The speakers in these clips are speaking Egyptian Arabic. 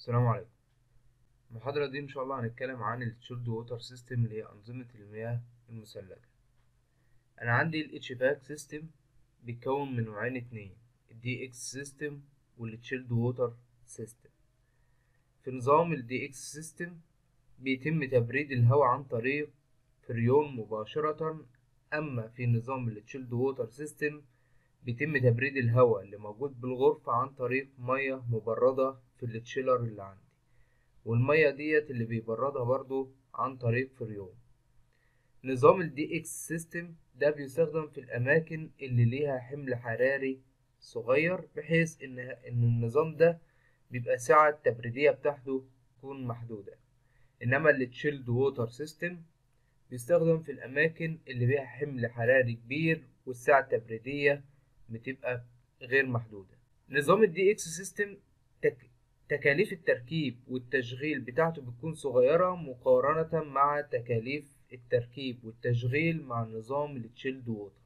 السلام عليكم المحاضرة دي إن شاء الله هنتكلم عن التشيلد ووتر سيستم اللي هي أنظمة المياه المثلجة أنا عندي ال HVAC سيستم بيتكون من نوعين اتنين ال DX سيستم وال Chilled Water سيستم في نظام ال DX سيستم بيتم تبريد الهواء عن طريق فريون مباشرة أما في نظام ال Chilled Water سيستم بيتم تبريد الهواء اللي موجود بالغرفة عن طريق مية مبردة في التشيلر اللي عندي والمية ديت اللي بيبردها برضو عن طريق فريون نظام ال DX سيستم ده بيستخدم في الأماكن اللي ليها حمل حراري صغير بحيث إن إن النظام ده بيبقى سعة التبريدية بتاعته تكون محدودة إنما ال Chilled Water سيستم بيستخدم في الأماكن اللي فيها حمل حراري كبير والسعة التبريدية بتبقى غير محدودة نظام ال DX سيستم تك... تكاليف التركيب والتشغيل بتاعته بتكون صغيرة مقارنة مع تكاليف التركيب والتشغيل مع نظام التشيلد ووتر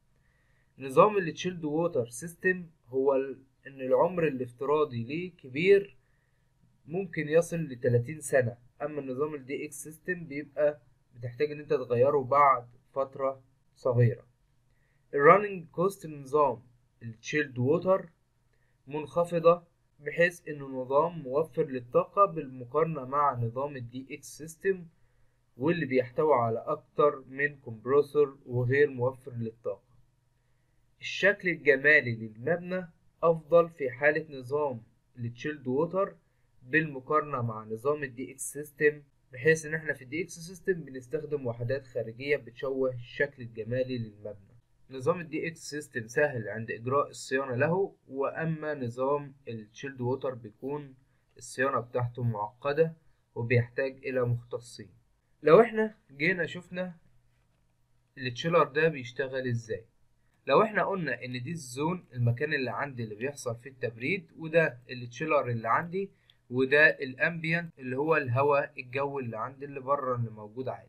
نظام التشيلد ووتر سيستم هو ال... ان العمر الافتراضي ليه كبير ممكن يصل لتلاتين سنة اما النظام ال DX سيستم بيبقى بتحتاج ان انت تغيره بعد فترة صغيرة الرننج كوست النظام التشيلد ووتر منخفضة بحيث انه نظام موفر للطاقة بالمقارنة مع نظام ال DX سيستم واللي بيحتوي على أكتر من كومبرسور وغير موفر للطاقة الشكل الجمالي للمبنى أفضل في حالة نظام التشيلد ووتر بالمقارنة مع نظام ال DX سيستم بحيث ان احنا في ال DX سيستم بنستخدم وحدات خارجية بتشوه الشكل الجمالي للمبنى نظام ال DX سيستم سهل عند إجراء الصيانة له وأما نظام التشيلد ووتر بيكون الصيانة بتاعته معقدة وبيحتاج إلى مختصين لو احنا جينا شفنا التشيلر ده بيشتغل ازاي لو احنا قلنا ان دي الزون المكان اللي عندي اللي بيحصل فيه التبريد وده التشيلر اللي عندي وده الامبيانت اللي هو الهواء الجو اللي عندي اللي بره اللي موجود عادي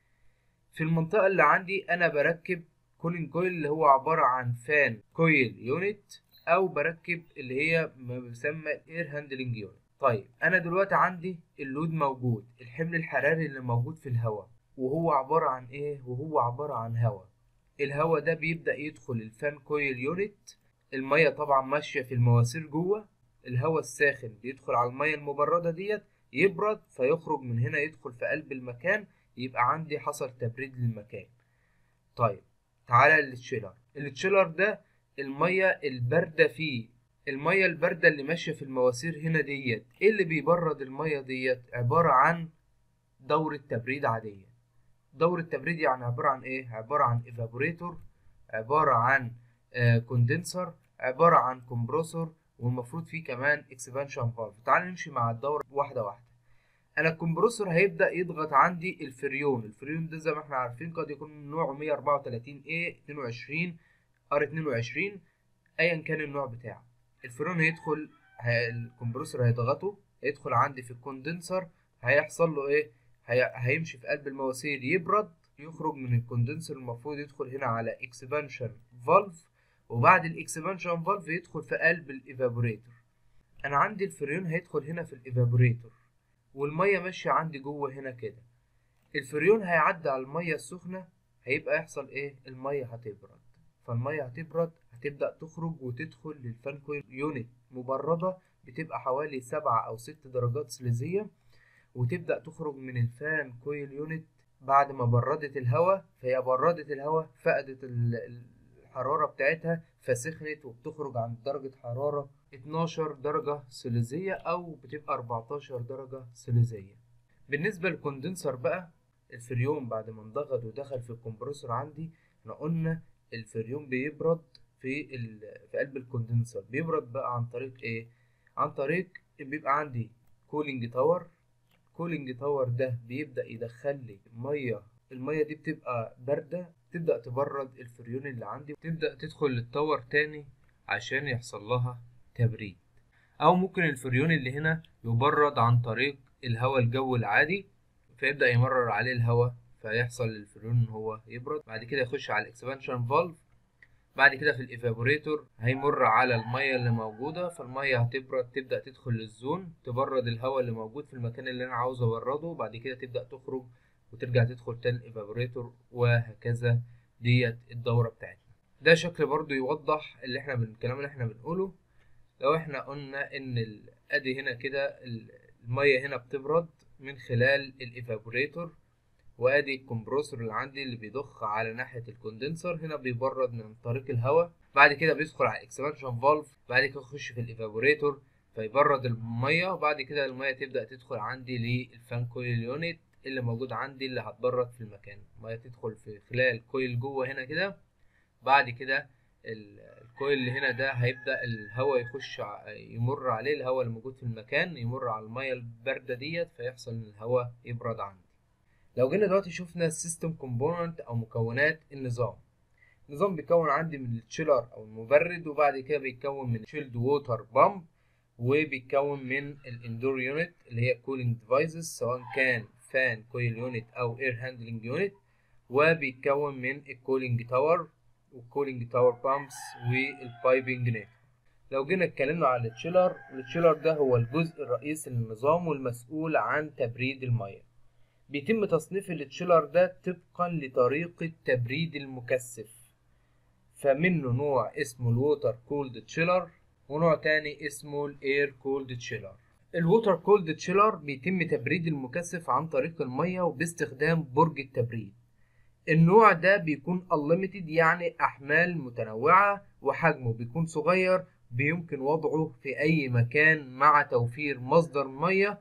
في المنطقة اللي عندي انا بركب كولين كويل اللي هو عبارة عن فان كويل يونت او بركب اللي هي ما بيسمى الاير هاندلنج يونت طيب انا دلوقتي عندي اللود موجود الحمل الحراري اللي موجود في الهواء وهو عبارة عن ايه وهو عبارة عن هواء الهواء ده بيبدأ يدخل الفان كويل يونت المية طبعا ماشية في المواسير جوه الهواء الساخن بيدخل على المية المبردة ديت يبرد فيخرج من هنا يدخل في قلب المكان يبقى عندي حصل تبريد للمكان طيب تعالى للتشيلر التشيلر ده المية الباردة فيه المية الباردة اللي ماشية في المواسير هنا ديت ايه اللي بيبرد المية ديت عبارة عن دورة تبريد عادية دورة تبريد يعني عبارة عن ايه عبارة عن ايفابوريتور عبارة عن كوندنسر عبارة عن كومبرسور والمفروض فيه كمان اكسبانشن فالف تعال نمشي مع الدورة واحدة واحدة انا الكمبرسور هيبدأ يضغط عندي الفريون الفريون ده زي ما احنا عارفين قد يكون نوعه 134 a 22 ار 22 ايا كان النوع بتاعه الفريون هيدخل هي... الكمبرسور هيضغطه هيدخل عندي في الكوندنسر هيحصل له ايه هي... هيمشي في قلب المواسير يبرد يخرج من الكوندنسر المفروض يدخل هنا على اكسبانشن فالف وبعد الاكسبانشن فالف يدخل في قلب الايفابوريتور انا عندي الفريون هيدخل هنا في الايفابوريتور والميه ماشيه عندي جوه هنا كده الفريون هيعدي على الميه السخنه هيبقى يحصل ايه الميه هتبرد فالميه هتبرد هتبدا تخرج وتدخل للفان كويل يونت مبرده بتبقى حوالي سبعة او ست درجات سليزيه وتبدا تخرج من الفان كويل يونت بعد ما بردت الهواء فهي بردت الهواء فقدت الحراره بتاعتها فسخنت وبتخرج عند درجه حراره 12 درجة سليزية أو بتبقى 14 درجة سليزية بالنسبة للكوندنسر بقى الفريون بعد ما انضغط ودخل في الكمبرسور عندي احنا قلنا الفريون بيبرد في في قلب الكوندنسر بيبرد بقى عن طريق ايه عن طريق بيبقى عندي كولينج تاور كولينج تاور ده بيبدأ يدخل لي مية المية دي بتبقى باردة تبدأ تبرد الفريون اللي عندي تبدأ تدخل للتاور تاني عشان يحصل لها تبريد او ممكن الفريون اللي هنا يبرد عن طريق الهواء الجو العادي فيبدا يمرر عليه الهواء فيحصل للفريون ان هو يبرد بعد كده يخش على الاكسبانشن فالف بعد كده في الايفابوريتور هيمر على الميه اللي موجوده فالميه هتبرد تبدا تدخل للزون تبرد الهواء اللي موجود في المكان اللي انا عاوز ابرده وبعد كده تبدا تخرج وترجع تدخل تاني الايفابوريتور وهكذا ديت الدوره بتاعتنا ده شكل برضو يوضح اللي احنا من الكلام اللي احنا بنقوله لو احنا قلنا ان ادي هنا كده الميه هنا بتبرد من خلال الايفابوريتور وادي الكمبروسور اللي عندي اللي بيضخ على ناحيه الكوندنسر هنا بيبرد من طريق الهواء بعد كده بيدخل على الاكسبانشن فالف بعد كده يخش في الايفابوريتور فيبرد الميه وبعد كده الميه تبدا تدخل عندي للفان كويل يونت اللي موجود عندي اللي هتبرد في المكان الميه تدخل في خلال كويل جوه هنا كده بعد كده الكويل اللي هنا ده هيبدا الهواء يخش يمر عليه الهواء اللي موجود في المكان يمر على الميه البارده ديت فيحصل ان الهواء يبرد عندي لو جينا دلوقتي شفنا السيستم كومبوننت او مكونات النظام النظام بيتكون عندي من التشيلر او المبرد وبعد كده بيتكون من شيلد ووتر بامب وبيتكون من الاندور يونت اللي هي كولينج ديفايسز سواء كان فان كويل يونت او اير هاندلنج يونت وبيتكون من الكولينج تاور والكولينج تاور بامبس والبايبنج نت لو جينا اتكلمنا على التشيلر التشيلر ده هو الجزء الرئيسي للنظام والمسؤول عن تبريد الميه بيتم تصنيف التشيلر ده طبقا لطريقة تبريد المكثف فمنه نوع اسمه الووتر كولد تشيلر ونوع تاني اسمه الاير كولد تشيلر الووتر كولد تشيلر بيتم تبريد المكثف عن طريق المية وباستخدام برج التبريد النوع ده بيكون unlimited يعني أحمال متنوعة وحجمه بيكون صغير بيمكن وضعه في أي مكان مع توفير مصدر مية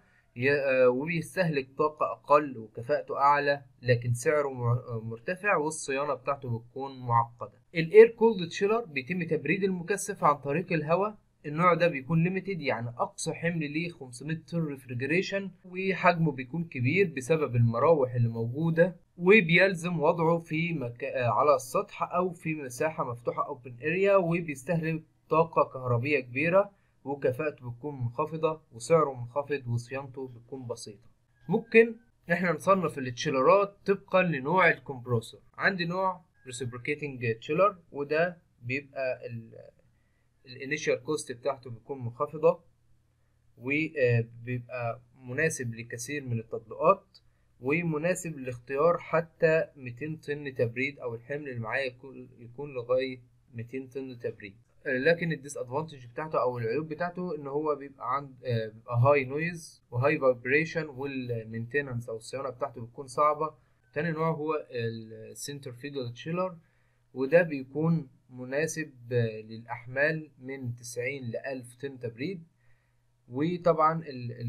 وبيستهلك طاقة أقل وكفاءته أعلى لكن سعره مرتفع والصيانة بتاعته بتكون معقدة الاير كولد تشيلر بيتم تبريد المكثف عن طريق الهواء النوع ده بيكون ليميتد يعني اقصى حمل ليه 500 طن ريفريجريشن وحجمه بيكون كبير بسبب المراوح اللي موجوده وبيلزم وضعه في مك... على السطح او في مساحه مفتوحه اوبن اريا وبيستهلك طاقه كهربيه كبيره وكفاءته بتكون منخفضه وسعره منخفض وصيانته بتكون بسيطه ممكن احنا نصنف التشيلرات طبقا لنوع الكمبروسور عندي نوع reciprocating تشيلر وده بيبقى الانيشال كوست بتاعته بتكون منخفضة وبيبقى مناسب لكثير من التطبيقات ومناسب لاختيار حتى 200 طن تبريد او الحمل اللي معايا يكون, يكون لغاية 200 طن تبريد لكن الديس ادفانتج بتاعته او العيوب بتاعته ان هو بيبقى عند بيبقى هاي نويز وهاي فايبريشن والمينتيننس او الصيانه بتاعته بتكون صعبه تاني نوع هو السنتر فيجل تشيلر وده بيكون مناسب للأحمال من 90 ل 1000 طن تبريد وطبعا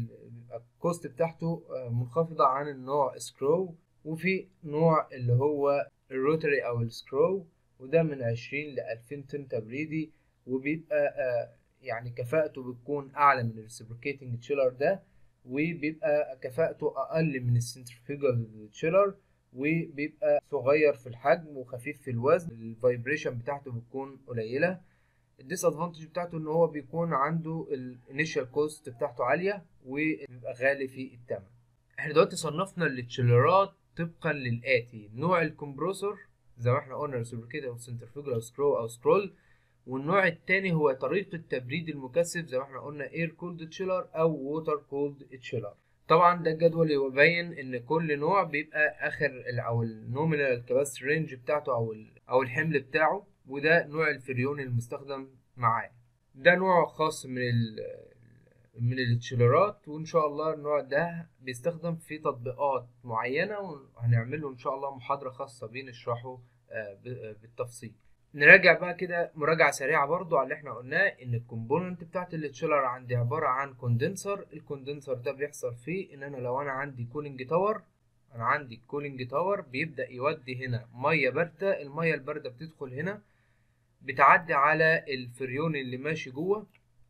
الكوست بتاعته منخفضة عن النوع سكرو وفي نوع اللي هو الروتري أو السكرو وده من 20 ل 2000 طن تبريدي وبيبقى يعني كفاءته بتكون أعلى من الريسبريكيتنج تشيلر ده وبيبقى كفاءته أقل من السنترفيجال تشيلر وبيبقى صغير في الحجم وخفيف في الوزن الفايبريشن بتاعته بتكون قليله الديس ادفانتج بتاعته ان هو بيكون عنده الانيشال كوست بتاعته عاليه وبيبقى غالي في الثمن احنا دلوقتي صنفنا التشيلرات طبقا للاتي نوع الكمبروسور زي ما احنا قلنا ريسبريكيت او سنترفيجل او سكرو او سكرول والنوع التاني هو طريقة تبريد المكثف زي ما احنا قلنا اير كولد تشيلر او ووتر كولد تشيلر طبعا ده الجدول يبين ان كل نوع بيبقى اخر او النومينال كاباسيتي رينج بتاعته او او الحمل بتاعه وده نوع الفريون المستخدم معاه ده نوع خاص من ال من التشيلرات وان شاء الله النوع ده بيستخدم في تطبيقات معينة وهنعمله ان شاء الله محاضرة خاصة بيه نشرحه بالتفصيل نراجع بقى كده مراجعة سريعة برضو على اللي احنا قلناه ان الكومبوننت بتاعت التشيلر عندي عبارة عن كوندنسر الكوندنسر ده بيحصل فيه ان انا لو انا عندي كولينج تاور انا عندي كولينج تاور بيبدأ يودي هنا مية باردة المية الباردة بتدخل هنا بتعدي على الفريون اللي ماشي جوه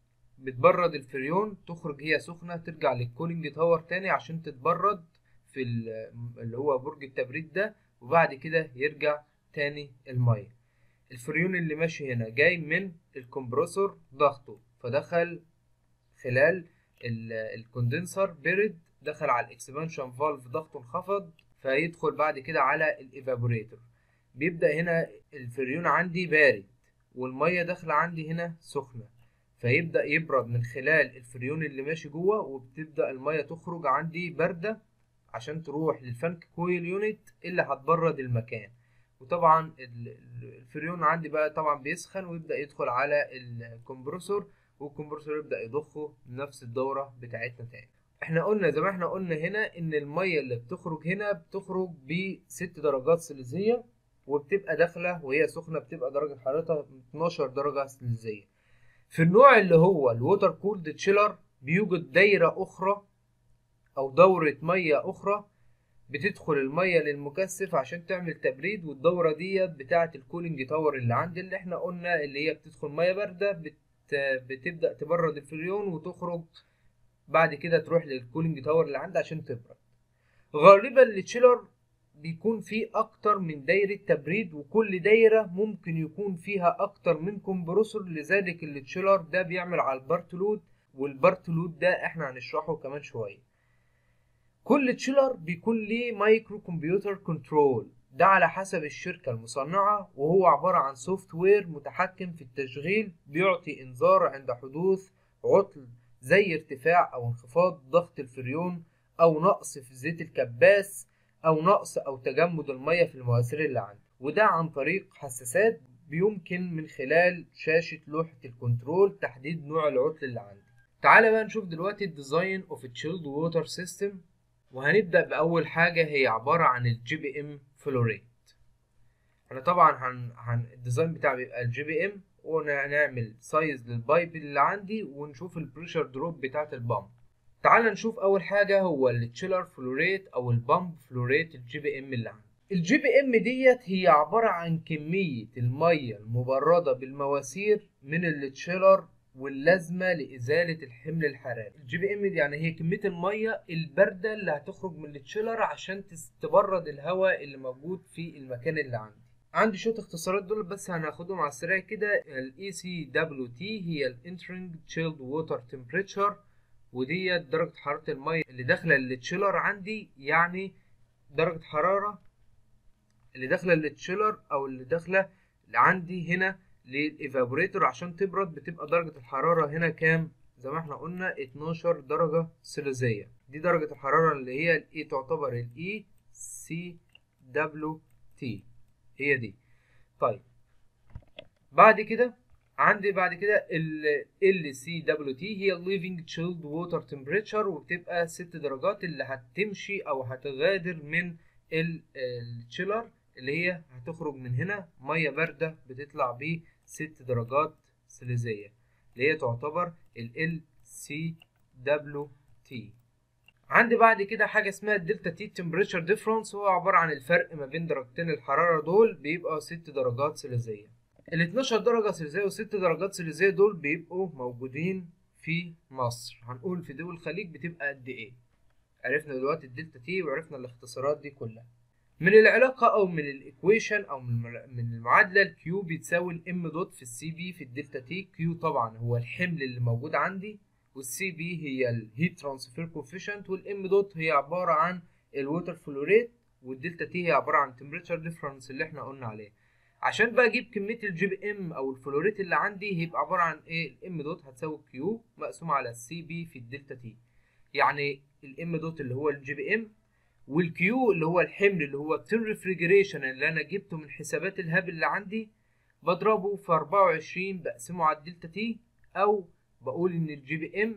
بتبرد الفريون تخرج هي سخنة ترجع للكولينج تاور تاني عشان تتبرد في اللي هو برج التبريد ده وبعد كده يرجع تاني المية الفريون اللي ماشي هنا جاي من الكمبرسور ضغطه فدخل خلال الكوندنسر برد دخل على الاكسبانشن فالف ضغطه انخفض فيدخل بعد كده على الايفابوريتور بيبدا هنا الفريون عندي بارد والميه داخله عندي هنا سخنه فيبدا يبرد من خلال الفريون اللي ماشي جوه وبتبدا الميه تخرج عندي بارده عشان تروح للفانك كويل يونت اللي هتبرد المكان وطبعا الفريون عندي بقى طبعا بيسخن ويبدا يدخل على الكمبرسور والكمبرسور يبدا يضخه بنفس الدوره بتاعتنا تاني احنا قلنا زي ما احنا قلنا هنا ان الميه اللي بتخرج هنا بتخرج بست درجات سليزيه وبتبقى داخله وهي سخنه بتبقى درجه حرارتها 12 درجه سليزيه في النوع اللي هو الووتر كولد تشيلر بيوجد دايره اخرى او دوره ميه اخرى بتدخل الميه للمكثف عشان تعمل تبريد والدوره ديت بتاعه الكولينج تاور اللي عندي اللي احنا قلنا اللي هي بتدخل ميه بارده بت بتبدا تبرد الفريون وتخرج بعد كده تروح للكولينج تاور اللي عندي عشان تبرد غالبا التشيلر بيكون فيه اكتر من دايرة تبريد وكل دايرة ممكن يكون فيها اكتر من كومبرسور لذلك التشيلر ده بيعمل على البارتلود والبارتلود ده احنا هنشرحه كمان شوية كل تشيلر بيكون ليه مايكرو كمبيوتر كنترول ده على حسب الشركة المصنعة وهو عبارة عن سوفت وير متحكم في التشغيل بيعطي انذار عند حدوث عطل زي ارتفاع او انخفاض ضغط الفريون او نقص في زيت الكباس او نقص او تجمد المية في المواسير اللي عندي وده عن طريق حساسات بيمكن من خلال شاشة لوحة الكنترول تحديد نوع العطل اللي عندي تعالى بقى نشوف دلوقتي الديزاين اوف تشيلد ووتر سيستم وهنبدأ بأول حاجة هي عبارة عن الجي بي ام فلوريت احنا طبعا هن... هن... الديزاين بتاعي بيبقى الجي بي ام ونعمل سايز للبايب اللي عندي ونشوف البريشر دروب بتاعت البامب تعال نشوف اول حاجه هو التشيلر فلوريت او البامب فلوريت الجي بي ام اللي عندي الجي بي ام ديت هي عباره عن كميه الميه المبرده بالمواسير من التشيلر واللازمه لازاله الحمل الحراري الجي بي ام دي يعني هي كميه الميه البارده اللي هتخرج من التشيلر عشان تبرد الهواء اللي موجود في المكان اللي عندي عندي شويه اختصارات دول بس هناخدهم على السريع كده الاي سي دبليو تي هي الانترنج تشيلد ووتر تمبريتشر وديت درجه حراره الميه اللي داخله للتشيلر عندي يعني درجه حراره اللي داخله للتشيلر او اللي داخله اللي عندي هنا للايفابوريتور عشان تبرد بتبقى درجه الحراره هنا كام زي ما احنا قلنا 12 درجه سليزيه دي درجه الحراره اللي هي الاي تعتبر الاي سي دبليو تي هي دي طيب بعد كده عندي بعد كده ال سي دبليو تي هي الليفنج تشيلد ووتر تمبريتشر وبتبقى ست درجات اللي هتمشي او هتغادر من التشيلر اللي هي هتخرج من هنا ميه بارده بتطلع ب ست درجات سليزيه اللي هي تعتبر ال سي دبليو تي عندي بعد كده حاجه اسمها الدلتا تي تمبريتشر ديفرنس هو عباره عن الفرق ما بين درجتين الحراره دول بيبقى ست درجات سليزيه ال 12 درجه سليزيه و 6 درجات سليزيه دول بيبقوا موجودين في مصر هنقول في دول الخليج بتبقى قد ايه عرفنا دلوقتي الدلتا تي وعرفنا الاختصارات دي كلها من العلاقة أو من الإيكويشن أو من المعادلة الكيو بتساوي الإم دوت في السي بي في الدلتا تي كيو طبعا هو الحمل اللي موجود عندي والسي بي هي الهيت ترانسفير كوفيشنت والام دوت هي عباره عن الووتر فلو ريت والدلتا تي هي عباره عن تمبريتشر ديفرنس اللي احنا قلنا عليه عشان بقى اجيب كميه الجي بي ام او الفلوريت اللي عندي هيبقى عباره عن ايه الام دوت هتساوي كيو مقسوم على السي بي في الدلتا تي يعني الام دوت اللي هو الجي بي ام والكيو اللي هو الحمل اللي هو التن ريفريجريشن اللي انا جبته من حسابات الهاب اللي عندي بضربه في 24 بقسمه على الدلتا تي او بقول ان الجي بي ام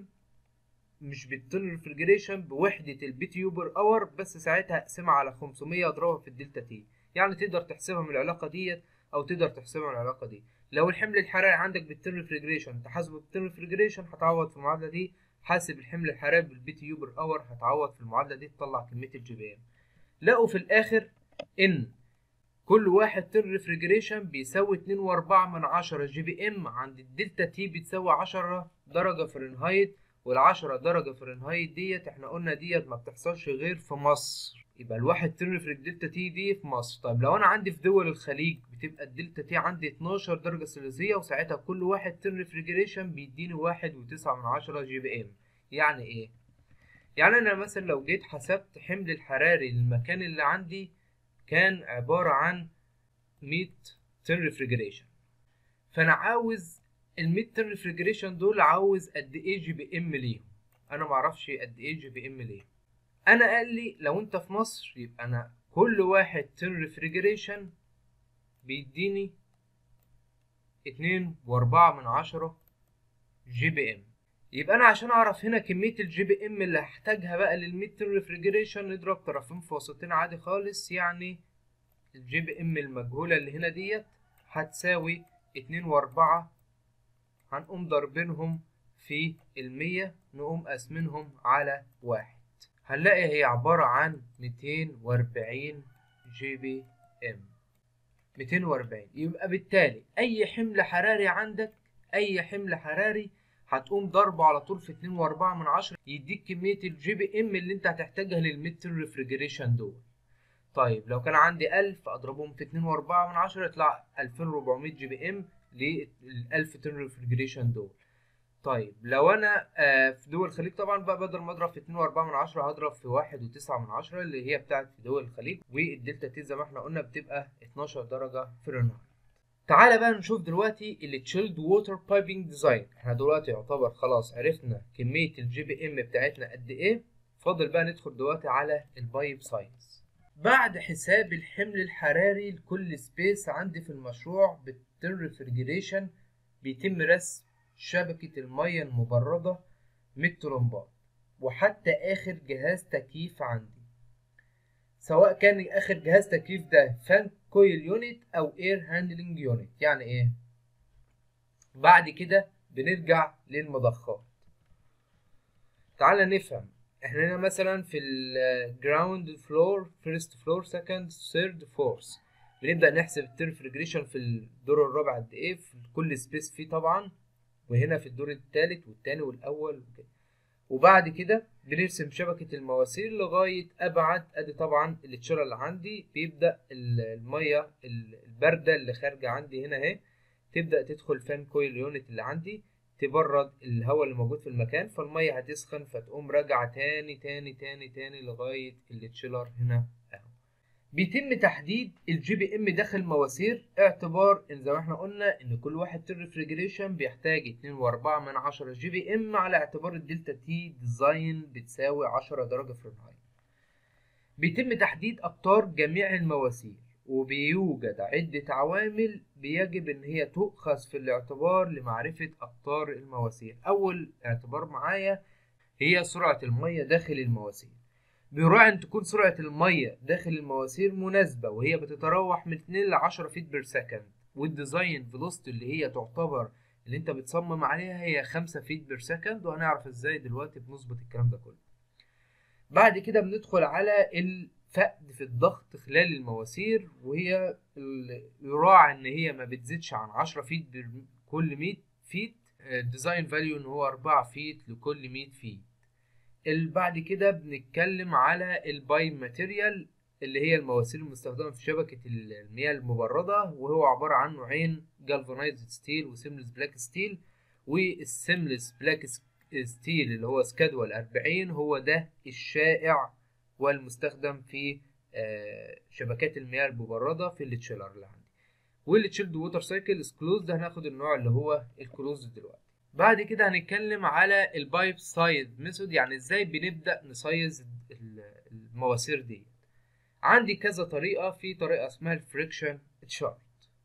مش بالتن ريفريجريشن بوحدة البي تي يو بر اور بس ساعتها اقسمها على 500 اضربها في الدلتا تي يعني تقدر تحسبها من العلاقة ديت او تقدر تحسبها من العلاقة دي لو الحمل الحراري عندك بالتن ريفريجريشن تحاسبه بالتن ريفريجريشن هتعوض في المعادلة دي حاسب الحمل الحراري بالبي تي يو بر اور هتعوض في المعادلة دي تطلع كمية الجي بي ام لقوا في الاخر ان كل واحد تن ريفريجريشن بيساوي اتنين واربعة من عشرة جي بي ام عند الدلتا تي بتساوي عشرة درجة فرنهايت والعشرة درجة فرنهايت ديت احنا قلنا ديت ما بتحصلش غير في مصر يبقى الواحد تن ريفريج دلتا تي دي في مصر طيب لو انا عندي في دول الخليج بتبقى الدلتا تي عندي 12 درجة سلسية وساعتها كل واحد تن ريفريجريشن بيديني واحد وتسعة من عشرة جي بي ام يعني ايه؟ يعني انا مثلا لو جيت حسبت حمل الحراري للمكان اللي عندي كان عبارة عن 100 تن ريفريجريشن فانا عاوز الميد تيرم ريفريجريشن دول عاوز قد ايه جي بي ام ليهم انا معرفش قد ايه جي بي ام ليهم انا قال لي لو انت في مصر يبقى انا كل واحد تيرم ريفريجريشن بيديني اتنين واربعة من عشرة جي بي ام يبقى انا عشان اعرف هنا كمية الجي بي ام اللي هحتاجها بقى للميد تيرم ريفريجريشن نضرب طرفين في وسطين عادي خالص يعني الجي بي ام المجهولة اللي هنا ديت هتساوي اتنين واربعة هنقوم ضاربينهم في المية نقوم قاسمينهم على واحد هنلاقي هي عبارة عن ميتين واربعين جي بي ام ميتين واربعين يبقى بالتالي أي حمل حراري عندك أي حمل حراري هتقوم ضربه على طول في اتنين واربعة من عشرة يديك كمية الجي بي ام اللي انت هتحتاجها للميتر ريفريجريشن دول طيب لو كان عندي ألف أضربهم في اتنين واربعة من عشرة يطلع ألفين وأربعمية جي بي ام للألف تن ريفريجريشن دول طيب لو انا آه في دول الخليج طبعا بقى بدل ما اضرب في 2.4 من عشرة هضرب في واحد وتسعة من عشرة اللي هي بتاعت في دول الخليج والدلتا تي زي ما احنا قلنا بتبقى 12 درجة فرنهايت تعالى بقى نشوف دلوقتي التشيلد ووتر بايبنج ديزاين احنا دلوقتي يعتبر خلاص عرفنا كمية الجي بي ام بتاعتنا قد ايه فاضل بقى ندخل دلوقتي على البايب سايز بعد حساب الحمل الحراري لكل سبيس عندي في المشروع بالتن ريفرجريشن بيتم رسم شبكة المية المبردة من الترمبات وحتى آخر جهاز تكييف عندي سواء كان آخر جهاز تكييف ده فان كويل يونت أو اير هاندلنج يونت يعني إيه؟ بعد كده بنرجع للمضخات تعال نفهم احنا هنا مثلا في الجراوند فلور فيرست فلور سكند ثيرد فورث بنبدا نحسب التيرف ريجريشن في الدور الرابع قد ايه في كل سبيس فيه طبعا وهنا في الدور الثالث والثاني والاول وكده وبعد كده بنرسم شبكة المواسير لغاية أبعد أدي طبعا التشيرة اللي عندي بيبدأ المية الباردة اللي خارجة عندي هنا أهي تبدأ تدخل فان كويل يونت اللي عندي تبرد الهواء اللي موجود في المكان فالمية هتسخن فتقوم راجعة تاني تاني تاني تاني لغاية التشيلر هنا اهو بيتم تحديد الجي بي ام داخل المواسير اعتبار ان زي ما احنا قلنا ان كل واحد تير ريفريجريشن بيحتاج اتنين واربعة من عشرة جي بي ام على اعتبار الدلتا تي ديزاين بتساوي عشرة درجة فرنهايت بيتم تحديد اقطار جميع المواسير وبيوجد عدة عوامل بيجب إن هي تؤخذ في الاعتبار لمعرفة أقطار المواسير أول اعتبار معايا هي سرعة المية داخل المواسير بيراعي أن تكون سرعة المية داخل المواسير مناسبة وهي بتتراوح من 2 ل 10 فيت بير سكند والديزاين فيلوستي اللي هي تعتبر اللي انت بتصمم عليها هي 5 فيت بير سكند وهنعرف ازاي دلوقتي بنظبط الكلام ده كله بعد كده بندخل على ال فقد في الضغط خلال المواسير وهي يراعى ان هي ما بتزيدش عن 10 فيت كل 100 فيت الديزاين فاليو ان هو 4 فيت لكل 100 فيت بعد كده بنتكلم على الباي ماتيريال اللي هي المواسير المستخدمه في شبكه المياه المبرده وهو عباره عن نوعين جالفانايزد ستيل وسيملس بلاك ستيل والسيملس بلاك ستيل اللي هو سكادوال 40 هو ده الشائع والمستخدم في شبكات المياه المبردة في التشيلر اللي عندي والتشيلد ووتر سايكل كلوزد هناخد النوع اللي هو الكلوزد دلوقتي بعد كده هنتكلم على البايب سايز ميثود يعني ازاي بنبدأ نسايز المواسير دي عندي كذا طريقة في طريقة اسمها الفريكشن تشارت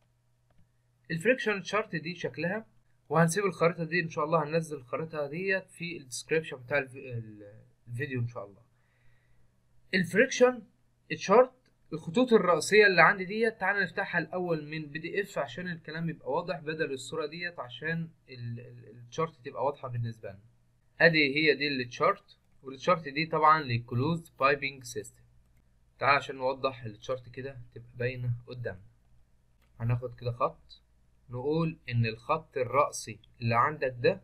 الفريكشن تشارت دي شكلها وهنسيب الخريطة دي ان شاء الله هننزل الخريطة ديت في الديسكريبشن بتاع الفيديو ان شاء الله الفريكشن تشارت الخطوط الرئيسيه اللي عندي ديت تعالى نفتحها الاول من بي دي اف عشان الكلام يبقى واضح بدل الصوره ديت عشان التشارت تبقى واضحه بالنسبه لنا ادي هي دي التشارت والتشارت دي طبعا للكلوزد بايبنج سيستم تعالى عشان نوضح التشارت كده تبقى باينه قدامنا هناخد كده خط نقول ان الخط الرأسي اللي عندك ده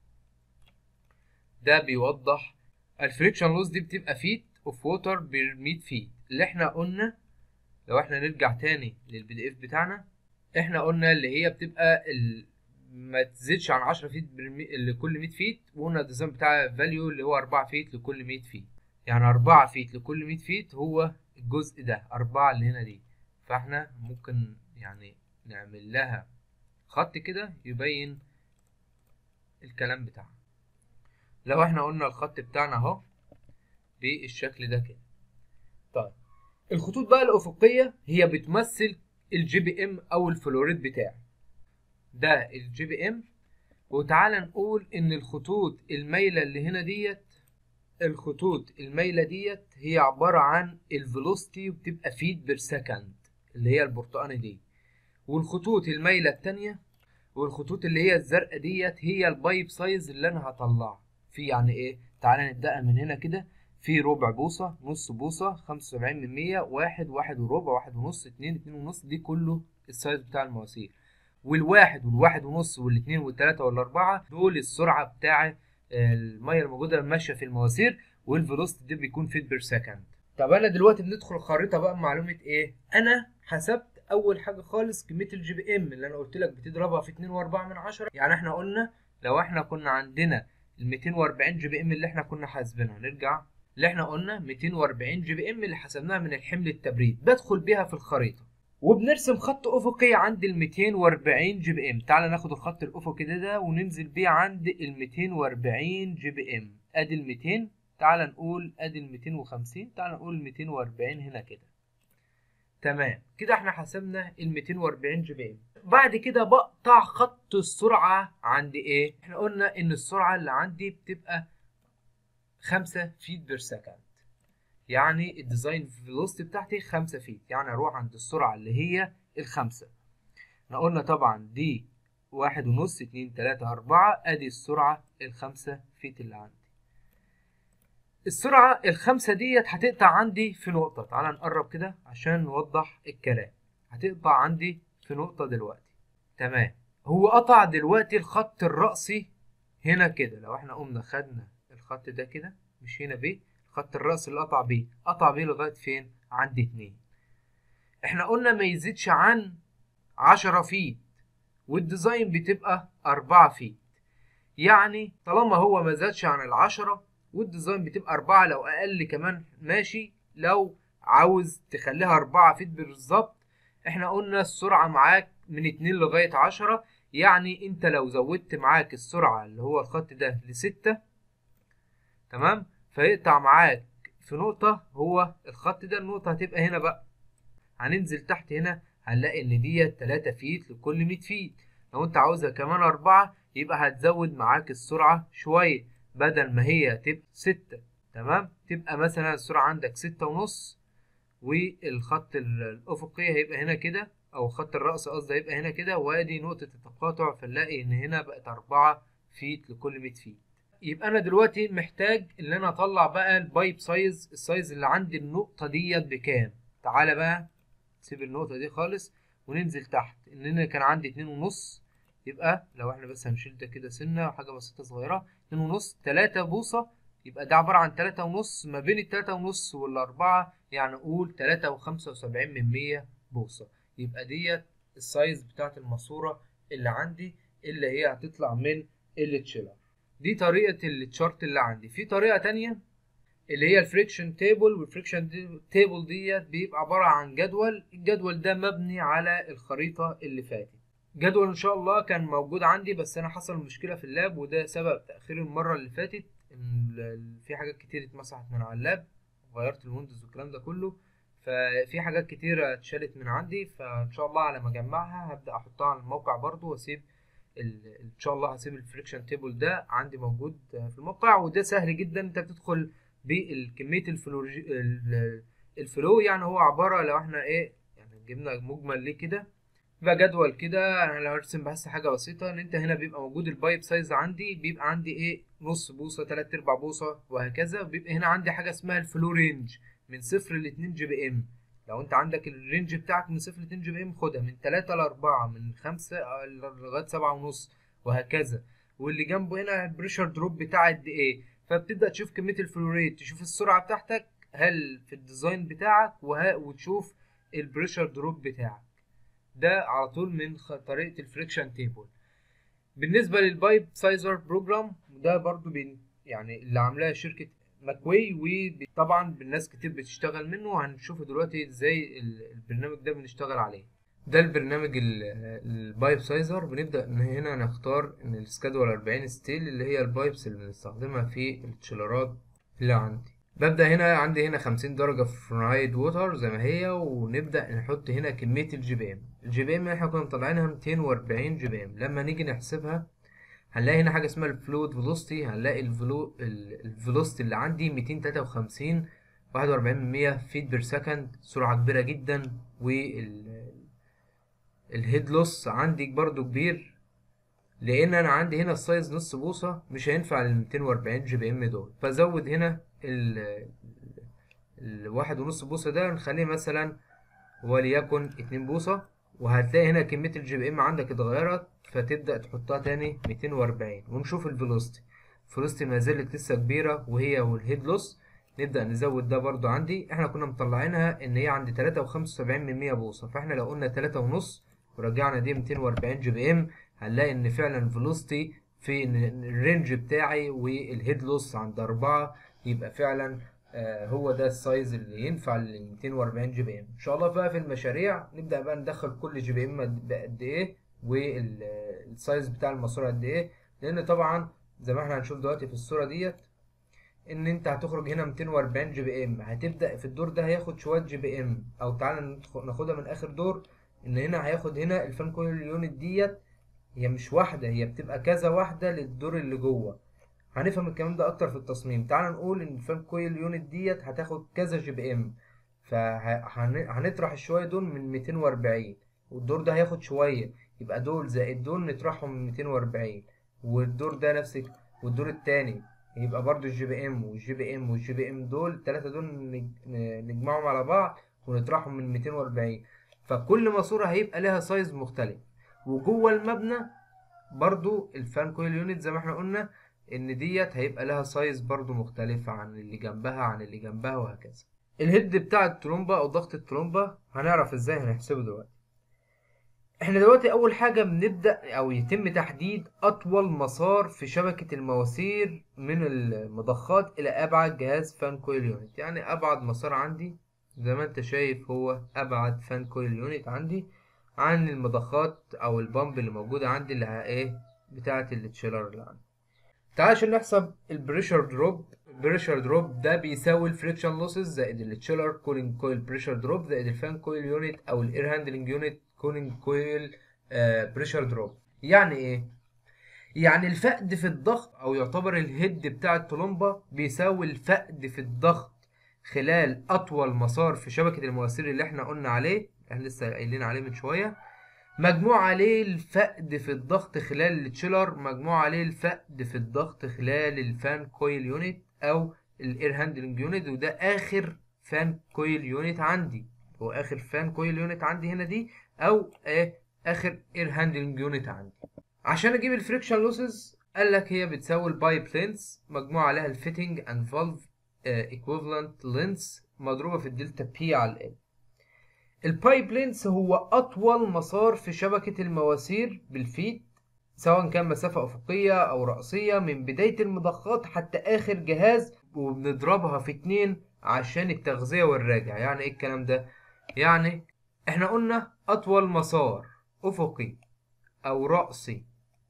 ده بيوضح الفريكشن لوس دي بتبقى فيت اوف ووتر بير 100 فيت اللي احنا قلنا لو احنا نرجع تاني للبي دي اف بتاعنا احنا قلنا اللي هي بتبقى ال... ما تزيدش عن 10 فيت برمي... لكل 100 فيت وقلنا الديزاين بتاع فاليو اللي هو 4 فيت لكل 100 فيت يعني 4 فيت لكل 100 فيت هو الجزء ده 4 اللي هنا دي فاحنا ممكن يعني نعمل لها خط كده يبين الكلام بتاعنا لو احنا قلنا الخط بتاعنا اهو بالشكل ده كده طيب الخطوط بقى الافقيه هي بتمثل الجي بي ام او الفلوريد بتاعي ده الجي بي ام وتعالى نقول ان الخطوط المايله اللي هنا ديت الخطوط المايله ديت هي عباره عن الفيلوسيتي وبتبقى فيت بير سكند اللي هي البرتقاني دي والخطوط المايله التانية والخطوط اللي هي الزرقاء ديت هي البايب سايز اللي انا هطلعه في يعني ايه تعالى نبدأ من هنا كده في ربع بوصة نص بوصة خمسة وسبعين من مية واحد واحد وربع واحد ونص اتنين اتنين ونص دي كله السايز بتاع المواسير والواحد والواحد ونص والاتنين والتلاتة والأربعة دول السرعة بتاع المية الموجودة ماشية في المواسير والفيلوسيتي دي بيكون فيت بير سكند طب أنا دلوقتي بندخل الخريطة بقى بمعلومة إيه؟ أنا حسبت أول حاجة خالص كمية الجي بي إم اللي أنا قلت لك بتضربها في اتنين وأربعة من عشرة يعني إحنا قلنا لو إحنا كنا عندنا ال 240 جي بي ام اللي احنا كنا حاسبينها نرجع اللي احنا قلنا 240 جي بي ام اللي حسبناها من الحمل التبريد بدخل بيها في الخريطه وبنرسم خط افقي عند ال 240 جي بي ام تعال ناخد الخط الافقي ده, ده وننزل بيه عند ال 240 جي بي ام ادي ال 200 تعال نقول ادي ال 250 تعال نقول 240 هنا كده تمام كده احنا حسبنا ال 240 جي بي ام بعد كده بقطع خط السرعة عند ايه؟ احنا قلنا ان السرعة اللي عندي بتبقى خمسة فيت بير سكند يعني الديزاين فيلوسيتي بتاعتي خمسة فيت يعني اروح عند السرعة اللي هي الخمسة احنا قلنا طبعا دي واحد ونص اتنين تلاتة اربعة ادي السرعة الخمسة فيت اللي عندي السرعة الخمسة ديت هتقطع عندي في نقطة تعال نقرب كده عشان نوضح الكلام هتقطع عندي في نقطة دلوقتي تمام هو قطع دلوقتي الخط الرأسي هنا كده لو احنا قمنا خدنا الخط ده كده مش هنا بيه الخط الرأسي اللي قطع بيه قطع بيه لغاية فين عند اتنين احنا قلنا ما يزيدش عن عشرة فيت والديزاين بتبقى أربعة فيت يعني طالما هو ما زادش عن العشرة والديزاين بتبقى أربعة لو أقل كمان ماشي لو عاوز تخليها أربعة فيت بالظبط احنا قلنا السرعة معاك من اتنين لغاية عشرة يعني انت لو زودت معاك السرعة اللي هو الخط ده لستة تمام فيقطع معاك في نقطة هو الخط ده النقطة هتبقى هنا بقى هننزل تحت هنا هنلاقي ان ديت تلاتة فيت لكل مية فيت لو انت عاوزها كمان أربعة يبقى هتزود معاك السرعة شوية بدل ما هي تبقى ستة تمام تبقى مثلا السرعة عندك ستة ونص والخط الأفقي هيبقى هنا كده أو خط الرأس قصدي هيبقى هنا كده وادي نقطة التقاطع فنلاقي إن هنا بقت أربعة فيت لكل مية فيت يبقى أنا دلوقتي محتاج إن أنا أطلع بقى البايب سايز السايز اللي عند النقطة ديت بكام تعالى بقى سيب النقطة دي خالص وننزل تحت إن أنا كان عندي اتنين ونص يبقى لو احنا بس هنشيل ده كده سنة حاجة بسيطة صغيرة اتنين ونص تلاتة بوصة يبقى ده عبارة عن تلاتة ونص ما بين التلاتة ونص والأربعة يعني قول تلاتة وخمسة وسبعين من مية بوصة يبقى ديت السايز بتاعت الماسورة اللي عندي اللي هي هتطلع من التشيلر دي طريقة التشارت اللي عندي في طريقة تانية اللي هي الفريكشن تيبل والفريكشن تيبل ديت بيبقى عبارة عن جدول الجدول ده مبني على الخريطة اللي فاتت جدول ان شاء الله كان موجود عندي بس انا حصل مشكله في اللاب وده سبب تاخير المره اللي فاتت ان في حاجات كتير اتمسحت من على اللاب غيرت الويندوز والكلام ده كله ففي حاجات كتير اتشالت من عندي فان شاء الله على ما اجمعها هبدا احطها على الموقع برضو واسيب ان شاء الله هسيب الفريكشن تيبل ده عندي موجود في الموقع وده سهل جدا انت بتدخل بكميه الفلو الفلو يعني هو عباره لو احنا ايه يعني جبنا مجمل ليه كده بيبقى جدول كده انا لو ارسم بس حاجه بسيطه ان انت هنا بيبقى موجود البايب سايز عندي بيبقى عندي ايه نص بوصه تلات ارباع بوصه وهكذا بيبقى هنا عندي حاجه اسمها الفلو رينج من صفر ل 2 جي بي ام لو انت عندك الرينج بتاعك من صفر ل 2 جي بي ام خدها من 3 ل 4 من 5 لغايه 7 ونص وهكذا واللي جنبه هنا البريشر دروب بتاع قد ايه فبتبدا تشوف كميه الفلو ريت تشوف السرعه بتاعتك هل في الديزاين بتاعك وه... وتشوف البريشر دروب بتاعك ده على طول من طريقه الفريكشن تيبل بالنسبه للبايب سايزر بروجرام ده برضو بين يعني اللي عاملاه شركه ماكوي وطبعا بالناس كتير بتشتغل منه وهنشوف دلوقتي ازاي البرنامج ده بنشتغل عليه ده البرنامج البايب سايزر بنبدأ من هنا نختار ان السكادول 40 ستيل اللي هي البايبس اللي بنستخدمها في التشيلرات اللي عندي ببدأ هنا عندي هنا 50 درجة فرايد ووتر زي ما هي ونبدأ نحط هنا كمية الجي بي ام الجي بي ام احنا كنا مطلعينها 240 جي بي ام لما نيجي نحسبها هنلاقي هنا حاجة اسمها الفلويد فيلوستي هنلاقي الفلو الفيلوستي اللي عندي 253 41 فيت بير سكند سرعة كبيرة جدا وال الهيد لوس عندي برضو كبير لان انا عندي هنا السايز نص بوصة مش هينفع لل 240 جي بي ام دول فزود هنا ال الواحد ونص بوصة ده نخليه مثلا وليكن اتنين بوصة وهتلاقي هنا كمية الجي بي ام عندك اتغيرت فتبدأ تحطها تاني ميتين وأربعين ونشوف الفيلوستي الفيلوستي ما زالت لسه كبيرة وهي والهيد لوس نبدأ نزود ده برضو عندي احنا كنا مطلعينها ان هي عندي تلاتة وخمسة وسبعين من مية بوصة فاحنا لو قلنا تلاتة ونص ورجعنا دي ميتين وأربعين جي بي ام هنلاقي ان فعلا الفيلوستي في الرينج بتاعي والهيد لوس عند أربعة يبقى فعلا آه هو ده السايز اللي ينفع لل 240 جي بي ام ان شاء الله بقى في المشاريع نبدا بقى ندخل كل جي بي ام بقد ايه والسايز بتاع الماسوره قد ايه لان طبعا زي ما احنا هنشوف دلوقتي في الصوره ديت ان انت هتخرج هنا 240 جي بي ام هتبدا في الدور ده هياخد شويه جي بي ام او تعالى ناخدها من اخر دور ان هنا هياخد هنا الفان كويل يونت ديت هي مش واحده هي بتبقى كذا واحده للدور اللي جوه هنفهم الكلام ده اكتر في التصميم تعال نقول ان الفان كويل يونت ديت هتاخد كذا جي بي ام فهنطرح الشويه دول من 240 والدور ده هياخد شويه يبقى دول زائد دول نطرحهم من 240 والدور ده نفس والدور التاني يبقى برضو الجي بي ام والجي بي ام والجي بي ام دول التلاتة دول نجمعهم على بعض ونطرحهم من 240 فكل ماسورة هيبقى لها سايز مختلف وجوه المبنى برضو الفان كويل يونت زي ما احنا قلنا ان ديت هيبقى لها سايز برضو مختلف عن اللي جنبها عن اللي جنبها وهكذا الهيد بتاع الترومبا او ضغط الترومبا هنعرف ازاي هنحسبه دلوقتي احنا دلوقتي اول حاجة بنبدأ او يتم تحديد اطول مسار في شبكة المواسير من المضخات الى ابعد جهاز فان كويل يونت يعني ابعد مسار عندي زي ما انت شايف هو ابعد فان كويل يونت عندي عن المضخات او البامب اللي موجودة عندي اللي ايه بتاعة التشيلر اللي عندي تعال عشان نحسب البريشر دروب البريشر دروب ده بيساوي الفريكشن لوسز زائد التشيلر كولينج كويل بريشر دروب زائد الفان كويل يونت او الاير هاندلنج يونت كولينج كويل بريشر دروب يعني ايه يعني الفقد في الضغط او يعتبر الهيد بتاع الطلمبه بيساوي الفقد في الضغط خلال اطول مسار في شبكه المواسير اللي احنا قلنا عليه احنا لسه قايلين عليه من شويه مجموع عليه الفقد في الضغط خلال التشيلر مجموع عليه الفقد في الضغط خلال الفان كويل يونت او الاير هاندلنج يونت وده اخر فان كويل يونت عندي هو اخر فان كويل يونت عندي هنا دي او ايه اخر اير هاندلنج يونت عندي عشان اجيب الفريكشن لوسز قال لك هي بتساوي البايب لينس مجموع عليها الفيتنج اند فالف ايكويفالنت لينس مضروبه في الدلتا بي على ال البايب لينس هو اطول مسار في شبكه المواسير بالفيت سواء كان مسافة أفقية أو رأسية من بداية المضخات حتى آخر جهاز وبنضربها في اتنين عشان التغذية والراجع يعني ايه الكلام ده؟ يعني احنا قلنا أطول مسار أفقي أو رأسي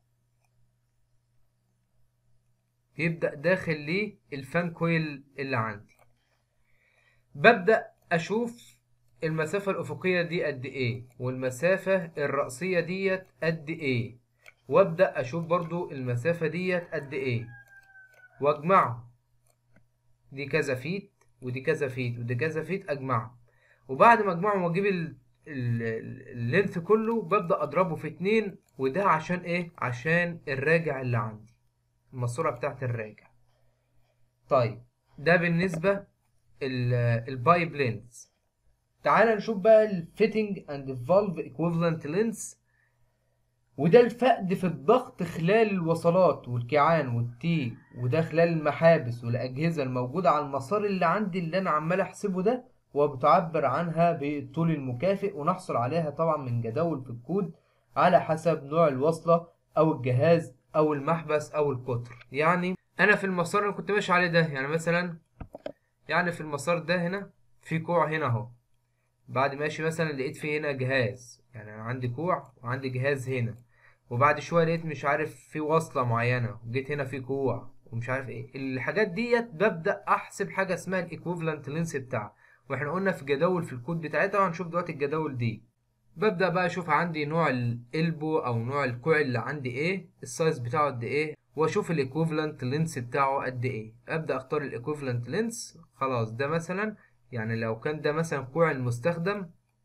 يبدأ داخل ليه الفان كويل اللي عندي ببدأ أشوف المسافة الأفقية دي قد إيه والمسافة الرأسية ديت قد إيه وابدا اشوف برضو المسافه ديت قد ايه واجمعهم دي كذا فيت ودي كذا فيت ودي كذا فيت اجمعهم وبعد ما اجمعهم واجيب اللينث كله ببدا اضربه في اتنين وده عشان ايه عشان الراجع اللي عندي الماسوره بتاعت الراجع طيب ده بالنسبه البايب لينز تعال نشوف بقى الفيتنج اند فالف ايكويفالنت لينس وده الفقد في الضغط خلال الوصلات والكيعان والتي وده خلال المحابس والأجهزة الموجودة على المسار اللي عندي اللي أنا عمال أحسبه ده وبتعبر عنها بالطول المكافئ ونحصل عليها طبعا من جداول في الكود على حسب نوع الوصلة أو الجهاز أو المحبس أو القطر يعني أنا في المسار اللي كنت ماشي عليه ده يعني مثلا يعني في المسار ده هنا في كوع هنا أهو بعد ماشي مثلا لقيت في هنا جهاز يعني انا عندي كوع وعندي جهاز هنا وبعد شويه لقيت مش عارف في وصله معينه وجيت هنا في كوع ومش عارف ايه الحاجات ديت ببدا احسب حاجه اسمها الايكوفالنت لينس بتاعها واحنا قلنا في جداول في الكود بتاعتها وهنشوف دلوقتي الجداول دي ببدا بقى اشوف عندي نوع الالبو او نوع الكوع اللي عندي ايه السايز بتاعه قد ايه واشوف الايكوفالنت لينس بتاعه قد ايه ابدا اختار الايكوفالنت لينس خلاص ده مثلا يعني لو كان ده مثلا كوع المستخدم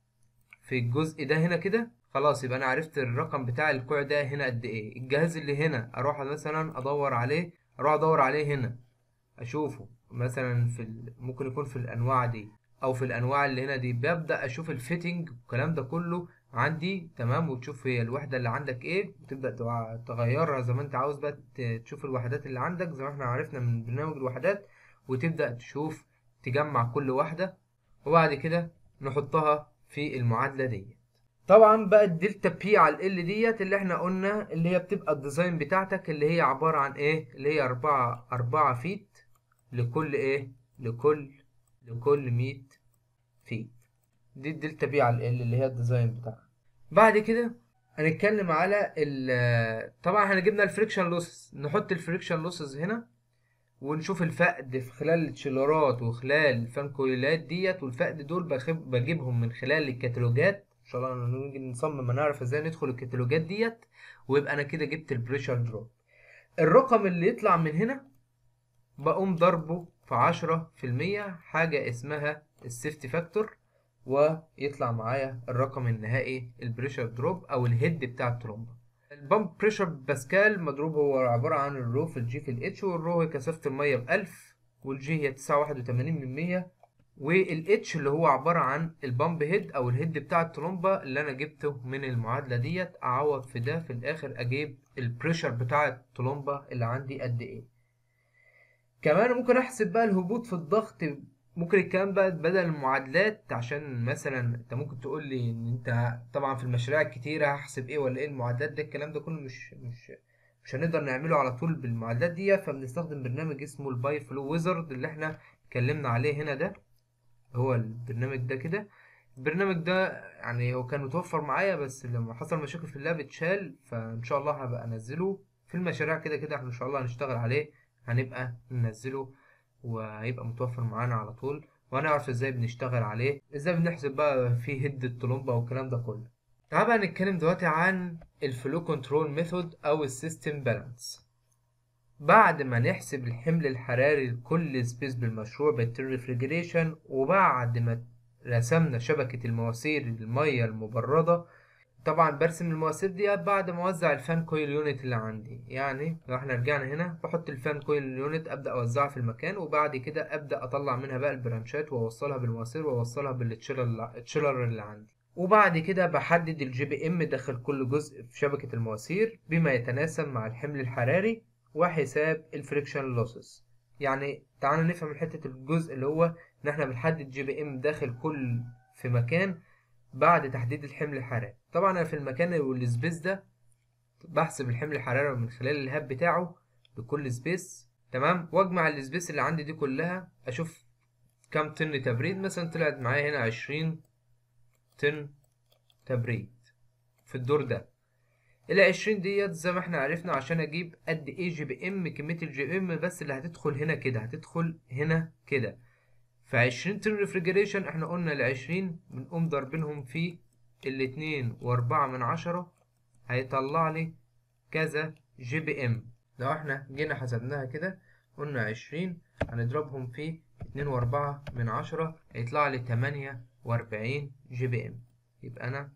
في الجزء ده هنا كده خلاص يبقى انا عرفت الرقم بتاع الكوع ده هنا قد ايه الجهاز اللي هنا اروح مثلا ادور عليه اروح ادور عليه هنا اشوفه مثلا في ال... ممكن يكون في الانواع دي او في الانواع اللي هنا دي ببدا اشوف الفيتنج والكلام ده كله عندي تمام وتشوف هي الوحده اللي عندك ايه وتبدا تغيرها زي ما انت عاوز بقى تشوف الوحدات اللي عندك زي ما احنا عرفنا من برنامج الوحدات وتبدا تشوف تجمع كل واحده وبعد كده نحطها في المعادله دي طبعا بقى الدلتا بي على ال ديت اللي احنا قلنا اللي هي بتبقى الديزاين بتاعتك اللي هي عباره عن ايه اللي هي أربعة أربعة فيت لكل ايه لكل لكل مية فيت دي الدلتا بي على ال اللي هي الديزاين بتاعها بعد كده هنتكلم على ال طبعا احنا جبنا الفريكشن لوسز نحط الفريكشن لوسز هنا ونشوف الفقد في خلال التشيلرات وخلال الفانكويلات ديت والفقد دول بجيبهم من خلال الكتالوجات ان شاء الله نيجي نصمم نعرف ازاي ندخل الكتالوجات ديت ويبقى انا كده جبت البريشر دروب الرقم اللي يطلع من هنا بقوم ضربه في عشرة في المية حاجة اسمها السيفتي فاكتور ويطلع معايا الرقم النهائي البريشر دروب او الهيد بتاع الترومبه البامب بريشر باسكال مضروب هو عبارة عن الرو في الجي في الاتش والرو هي كثافة المية بألف والجي هي تسعة واحد وتمانين من مية والاتش اللي هو عبارة عن البامب هيد او الهيد بتاع الترومبة اللي انا جبته من المعادلة ديت اعوض في ده في الاخر اجيب البريشر بتاع الترومبة اللي عندي قد ايه كمان ممكن احسب بقى الهبوط في الضغط ممكن الكلام بقى بدل المعادلات عشان مثلا انت ممكن تقول لي ان انت طبعا في المشاريع الكتيرة هحسب ايه ولا ايه المعادلات ده الكلام ده كله مش مش مش هنقدر نعمله على طول بالمعادلات دي فبنستخدم برنامج اسمه الباي فلو ويزرد اللي احنا اتكلمنا عليه هنا ده هو البرنامج ده كده البرنامج ده يعني هو كان متوفر معايا بس لما حصل مشاكل في اللاب اتشال فان شاء الله هبقى انزله في المشاريع كده كده احنا ان شاء الله هنشتغل عليه هنبقى ننزله وهيبقى متوفر معانا على طول وهنعرف ازاي بنشتغل عليه ازاي بنحسب بقى فيه هد الطلمبة والكلام ده كله تعال بقى نتكلم دلوقتي عن الفلو كنترول ميثود او السيستم بالانس بعد ما نحسب الحمل الحراري لكل سبيس بالمشروع بالريفريجريشن وبعد ما رسمنا شبكة المواسير المية المبردة طبعا برسم المواسير دي بعد ما اوزع الفان كويل يونت اللي عندي يعني لو احنا رجعنا هنا بحط الفان كويل يونت ابدا اوزعها في المكان وبعد كده ابدا اطلع منها بقى البرانشات واوصلها بالمواسير واوصلها بالتشيلر اللي عندي وبعد كده بحدد الجي بي ام داخل كل جزء في شبكة المواسير بما يتناسب مع الحمل الحراري وحساب الفريكشن لوسز يعني تعالوا نفهم حتة الجزء اللي هو ان احنا بنحدد جي بي ام داخل كل في مكان بعد تحديد الحمل الحراري طبعا انا في المكان والسبيس ده بحسب الحمل الحراري من خلال الهاب بتاعه لكل سبيس تمام واجمع السبيس اللي عندي دي كلها اشوف كام طن تبريد مثلا طلعت معايا هنا عشرين طن تبريد في الدور ده العشرين ديت زي ما احنا عرفنا عشان اجيب قد ايه جي بي ام كمية الجي بي ام بس اللي هتدخل هنا كده هتدخل هنا كده فعشرين طن ريفريجريشن احنا قلنا العشرين بنقوم ضاربينهم في الاتنين واربعة من عشرة هيطلع لي كذا جي بي ام لو احنا جينا حسبناها كده قلنا عشرين هنضربهم في اتنين واربعة من عشرة هيطلع لي تمانية واربعين جي بي ام يبقى انا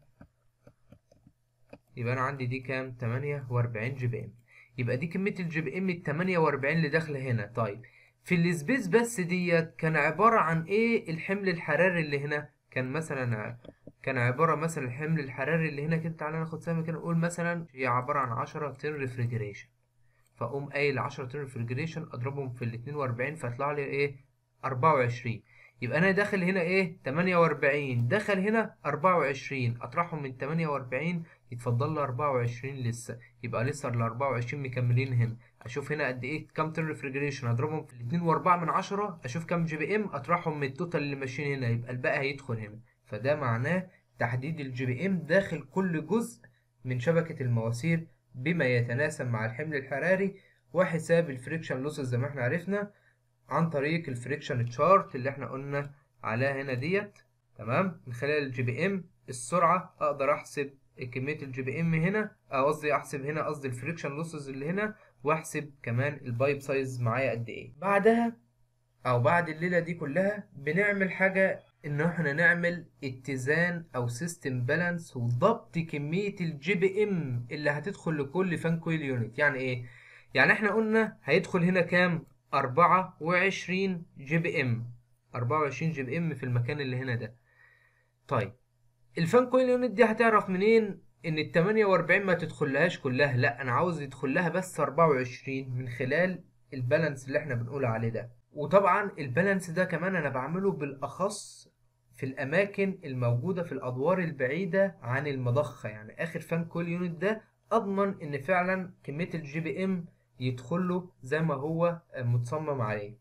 يبقى انا عندي دي كام تمانية واربعين جي بي ام يبقى دي كمية الجي بي ام التمانية واربعين اللي داخلة هنا طيب في السبيس بس ديت كان عبارة عن ايه الحمل الحراري اللي هنا كان مثلا كان عبارة مثلا الحمل الحراري اللي هنا كده تعالى ناخد سهم كده نقول مثلا هي عبارة عن عشرة طن ريفريجريشن فأقوم قايل عشرة طن ريفريجريشن أضربهم في الاتنين وأربعين فيطلع لي إيه أربعة وعشرين يبقى أنا داخل هنا إيه تمانية وأربعين دخل هنا أربعة وعشرين أطرحهم من تمانية وأربعين يتفضل لي أربعة وعشرين لسه يبقى لسه الأربعة وعشرين مكملين هنا أشوف هنا قد إيه كام طن ريفريجريشن أضربهم في الاتنين وأربعة من عشرة أشوف كام جي بي إم أطرحهم من التوتال اللي ماشيين هنا يبقى الباقي هيدخل هنا فده معناه تحديد الجي بي ام داخل كل جزء من شبكة المواسير بما يتناسب مع الحمل الحراري وحساب الفريكشن لوسز زي ما احنا عرفنا عن طريق الفريكشن تشارت اللي احنا قلنا عليها هنا ديت تمام من خلال الجي بي ام السرعة اقدر احسب كمية الجي بي ام هنا او قصدي احسب هنا قصدي الفريكشن لوسز اللي هنا واحسب كمان البايب سايز معايا قد ايه بعدها او بعد الليلة دي كلها بنعمل حاجة ان احنا نعمل اتزان او سيستم بالانس وضبط كمية الجي بي ام اللي هتدخل لكل فان كويل يونت يعني ايه يعني احنا قلنا هيدخل هنا كام أربعة وعشرين جي بي ام أربعة وعشرين جي بي ام في المكان اللي هنا ده طيب الفان كويل يونت دي هتعرف منين ان التمانية واربعين ما تدخلهاش كلها لا انا عاوز يدخل لها بس أربعة وعشرين من خلال البالانس اللي احنا بنقول عليه ده وطبعا البالانس ده كمان انا بعمله بالاخص في الاماكن الموجودة في الادوار البعيدة عن المضخة يعني اخر فان كويل يونت ده اضمن ان فعلا كمية الجي بي ام يدخل له زي ما هو متصمم عليه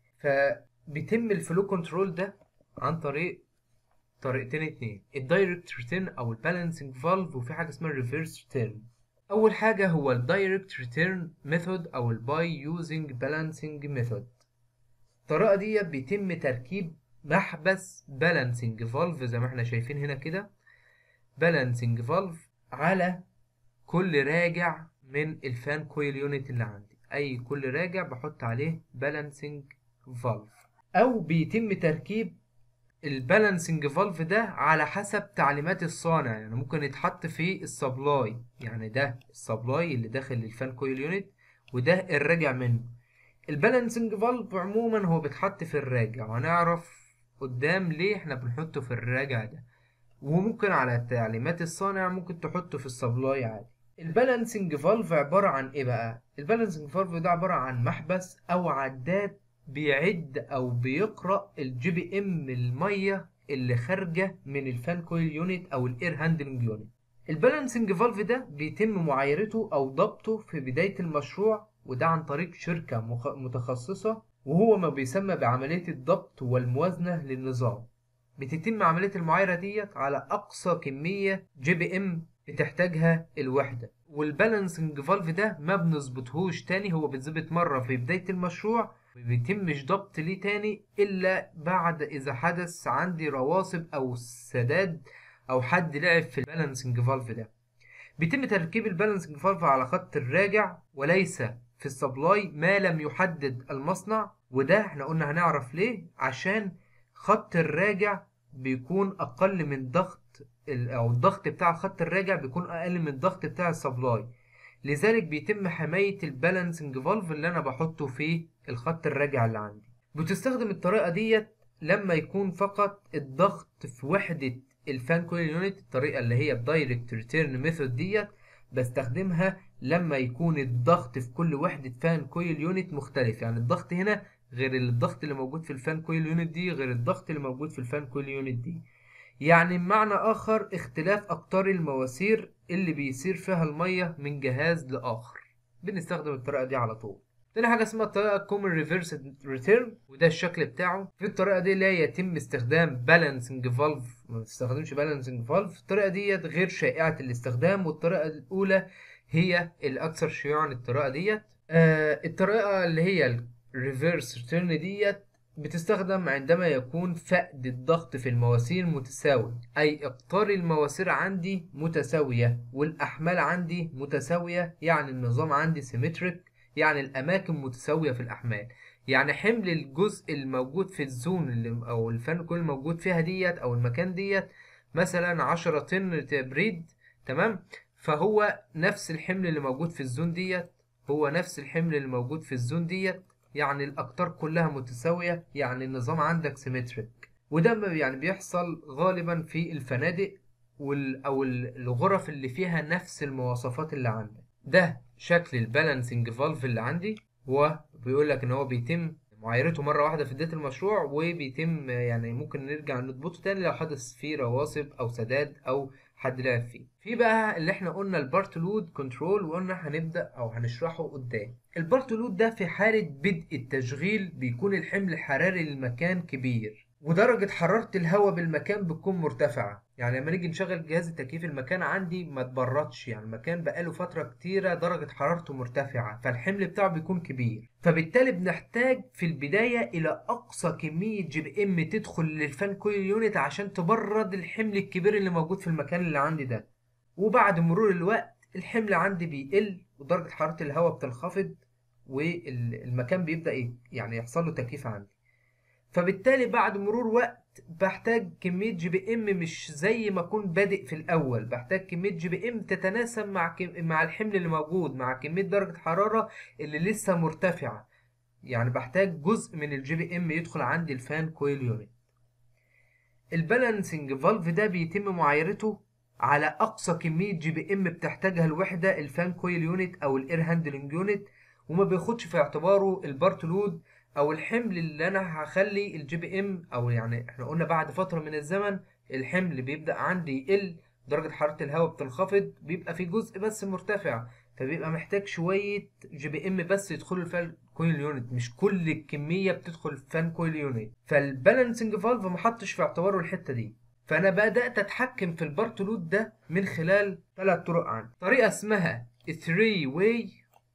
فبيتم الفلو كنترول ده عن طريق طريقتين اتنين الدايركت ريتيرن او البالانسنج فالف وفي حاجه اسمها الريفرس ريتيرن اول حاجه هو الدايركت ريتيرن ميثود او الباي يوزنج بالانسنج ميثود الطريقه دي بيتم تركيب محبس بالانسنج فالف زي ما احنا شايفين هنا كده بالانسنج فالف على كل راجع من الفان كويل يونت اللي عندي اي كل راجع بحط عليه بالانسنج فالف او بيتم تركيب البالانسنج فالف ده على حسب تعليمات الصانع يعني ممكن يتحط في السبلاي يعني ده السبلاي اللي داخل الفان كويل يونت وده الراجع منه البالانسنج فالف عموما هو بيتحط في الراجع وهنعرف قدام ليه احنا بنحطه في الراجع ده وممكن على تعليمات الصانع ممكن تحطه في السبلاي عادي البالانسنج فالف عبارة عن ايه بقى البالانسنج فالف ده عبارة عن محبس او عداد بيعد او بيقرا الجي بي ام الميه اللي خارجه من الفان كويل يونت او الاير هاندلنج يونت البالانسنج فالف ده بيتم معايرته او ضبطه في بدايه المشروع وده عن طريق شركه مخ... متخصصه وهو ما بيسمى بعمليه الضبط والموازنه للنظام بتتم عمليه المعايره ديت على اقصى كميه جي بي ام بتحتاجها الوحده والبالانسنج فالف ده ما بنظبطهوش تاني هو بيتظبط مره في بدايه المشروع بيتمش ضبط ليه تاني الا بعد اذا حدث عندي رواسب او سداد او حد لعب في البالانسنج فالف ده بيتم تركيب البالانسنج فالف على خط الراجع وليس في السبلاي ما لم يحدد المصنع وده احنا قلنا هنعرف ليه عشان خط الراجع بيكون اقل من ضغط او الضغط بتاع الخط الراجع بيكون اقل من الضغط بتاع السبلاي لذلك بيتم حماية البالانسنج فالف اللي انا بحطه في الخط الراجع اللي عندي بتستخدم الطريقة ديت لما يكون فقط الضغط في وحدة الفان كويل يونت الطريقة اللي هي الدايركت ريتيرن ميثود ديت بستخدمها لما يكون الضغط في كل وحدة فان كويل يونت مختلف يعني الضغط هنا غير الضغط اللي موجود في الفان كويل يونت دي غير الضغط اللي موجود في الفان كويل يونت دي يعني بمعنى آخر اختلاف أقطار المواسير اللي بيصير فيها المية من جهاز لآخر بنستخدم الطريقة دي على طول تاني حاجة اسمها الطريقة كومن ريفرس ريتيرن وده الشكل بتاعه في الطريقة دي لا يتم استخدام بالانسنج فالف ما بتستخدمش بالانسنج فالف الطريقة ديت غير شائعة الاستخدام والطريقة الأولى هي الأكثر شيوعا الطريقة ديت آه الطريقة اللي هي الريفرس ريتيرن ديت بتستخدم عندما يكون فقد الضغط في المواسير متساوي أي إقطار المواسير عندي متساوية والأحمال عندي متساوية يعني النظام عندي سيمتريك يعني الأماكن متساوية في الأحمال يعني حمل الجزء الموجود في الزون اللي أو الفان كل موجود فيها ديت أو المكان ديت مثلا عشرة طن بريد تمام فهو نفس الحمل اللي موجود في الزون ديت هو نفس الحمل اللي موجود في الزون ديت يعني الأقطار كلها متساوية يعني النظام عندك سيمتريك وده يعني بيحصل غالبا في الفنادق وال أو الغرف اللي فيها نفس المواصفات اللي عندك ده شكل البالانسنج فالف اللي عندي هو بيقول لك ان هو بيتم معايرته مره واحده في بدايه المشروع وبيتم يعني ممكن نرجع نضبطه تاني لو حدث فيه رواسب او سداد او حد لعب فيه في بقى اللي احنا قلنا البارت لود كنترول وقلنا هنبدا او هنشرحه قدام البارت لود ده في حاله بدء التشغيل بيكون الحمل الحراري للمكان كبير ودرجة حرارة الهواء بالمكان بتكون مرتفعة يعني لما نيجي نشغل جهاز التكييف المكان عندي ما تبردش يعني المكان بقاله فترة كتيرة درجة حرارته مرتفعة فالحمل بتاعه بيكون كبير فبالتالي بنحتاج في البداية إلى أقصى كمية جي بي إم تدخل للفان كويل يونت عشان تبرد الحمل الكبير اللي موجود في المكان اللي عندي ده وبعد مرور الوقت الحمل عندي بيقل ودرجة حرارة الهواء بتنخفض والمكان بيبدأ يعني يحصل له تكييف عندي فبالتالي بعد مرور وقت بحتاج كمية جي بي ام مش زي ما اكون بادئ في الاول بحتاج كمية جي بي ام تتناسب مع كم... مع الحمل اللي موجود مع كمية درجة حرارة اللي لسه مرتفعة يعني بحتاج جزء من الجي بي ام يدخل عندي الفان كويل يونت البالانسنج فالف ده بيتم معايرته على اقصى كمية جي بي ام بتحتاجها الوحدة الفان كويل يونت او الاير هاندلنج يونت وما بياخدش في اعتباره البارت لود او الحمل اللي انا هخلي الجي بي ام او يعني احنا قلنا بعد فتره من الزمن الحمل بيبدا عندي يقل درجه حراره الهواء بتنخفض بيبقى في جزء بس مرتفع فبيبقى محتاج شويه جي بي ام بس يدخلوا الفان كويل يونت مش كل الكميه بتدخل الفان كويل يونت فالبالانسنج فالف ما حطش في اعتباره الحته دي فانا بدات اتحكم في البارت لود ده من خلال ثلاث طرق عندي طريقه اسمها 3 واي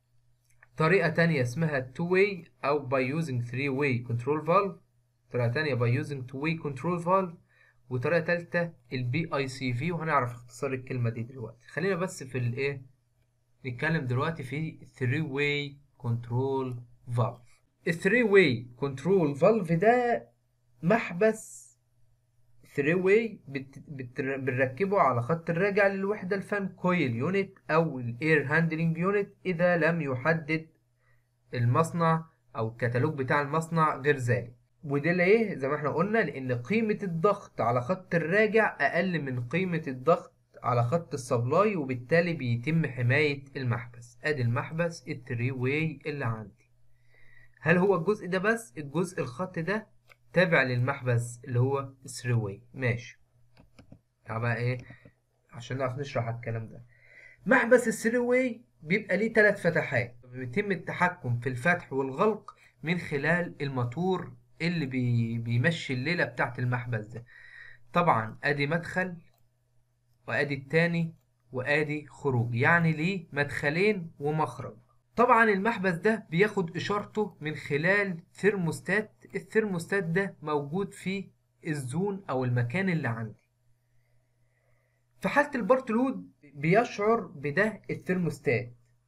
طريقة تانية اسمها two way أو by using three way control valve طريقة تانية by using two way control valve وطريقة تالتة البي اي سي في وهنعرف اختصار الكلمة دي دلوقتي خلينا بس في الايه نتكلم دلوقتي في three way control valve ال three way control valve ده محبس 3 واي بت... بت... بنركبه على خط الراجع للوحدة الفان كويل يونت أو الاير هاندلنج يونت إذا لم يحدد المصنع أو الكتالوج بتاع المصنع غير ذلك وده ليه زي ما احنا قلنا لأن قيمة الضغط على خط الراجع أقل من قيمة الضغط على خط السبلاي وبالتالي بيتم حماية المحبس ادي المحبس التري واي اللي عندي هل هو الجزء ده بس الجزء الخط ده تابع للمحبس اللي هو 3 واي ماشي يعني بقى ايه عشان نعرف نشرح الكلام ده محبس الثري واي بيبقى ليه ثلاث فتحات بيتم التحكم في الفتح والغلق من خلال الموتور اللي بي بيمشي الليلة بتاعت المحبس ده طبعا ادي مدخل وادي التاني وادي خروج يعني ليه مدخلين ومخرج طبعا المحبس ده بياخد اشارته من خلال ثيرموستات الثيرموستات ده موجود في الزون او المكان اللي عندي في حالة البارت لود بيشعر بده الثيرموستات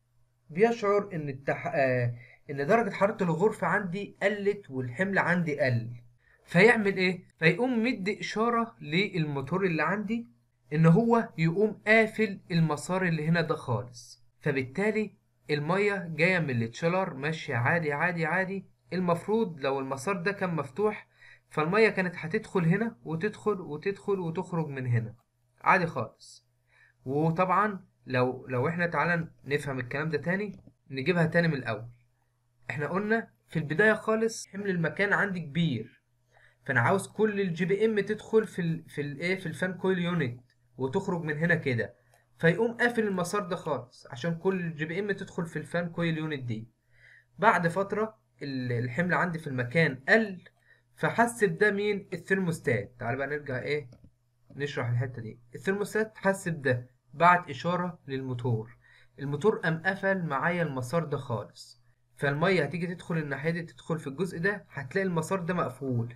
بيشعر ان التح... آه ان درجة حرارة الغرفة عندي قلت والحمل عندي قل فيعمل ايه فيقوم مدي اشارة للموتور اللي عندي ان هو يقوم قافل المسار اللي هنا ده خالص فبالتالي المية جاية من التشيلر ماشية عادي عادي عادي المفروض لو المسار ده كان مفتوح فالمية كانت هتدخل هنا وتدخل وتدخل وتخرج من هنا عادي خالص وطبعا لو لو احنا تعالى نفهم الكلام ده تاني نجيبها تاني من الاول احنا قلنا في البداية خالص حمل المكان عندي كبير فانا عاوز كل الجي بي ام تدخل في ال في الايه في الفان كويل يونت وتخرج من هنا كده فيقوم قافل المسار ده خالص عشان كل الجي بي ام تدخل في الفان كويل يونت دي بعد فترة الحمل عندي في المكان قل فحس بده مين الثرموستات تعال بقى نرجع ايه نشرح الحتة دي الثرموستات حس بده بعت اشارة للموتور الموتور قام قفل معايا المسار ده خالص فالمية هتيجي تدخل الناحية دي تدخل في الجزء ده هتلاقي المسار ده مقفول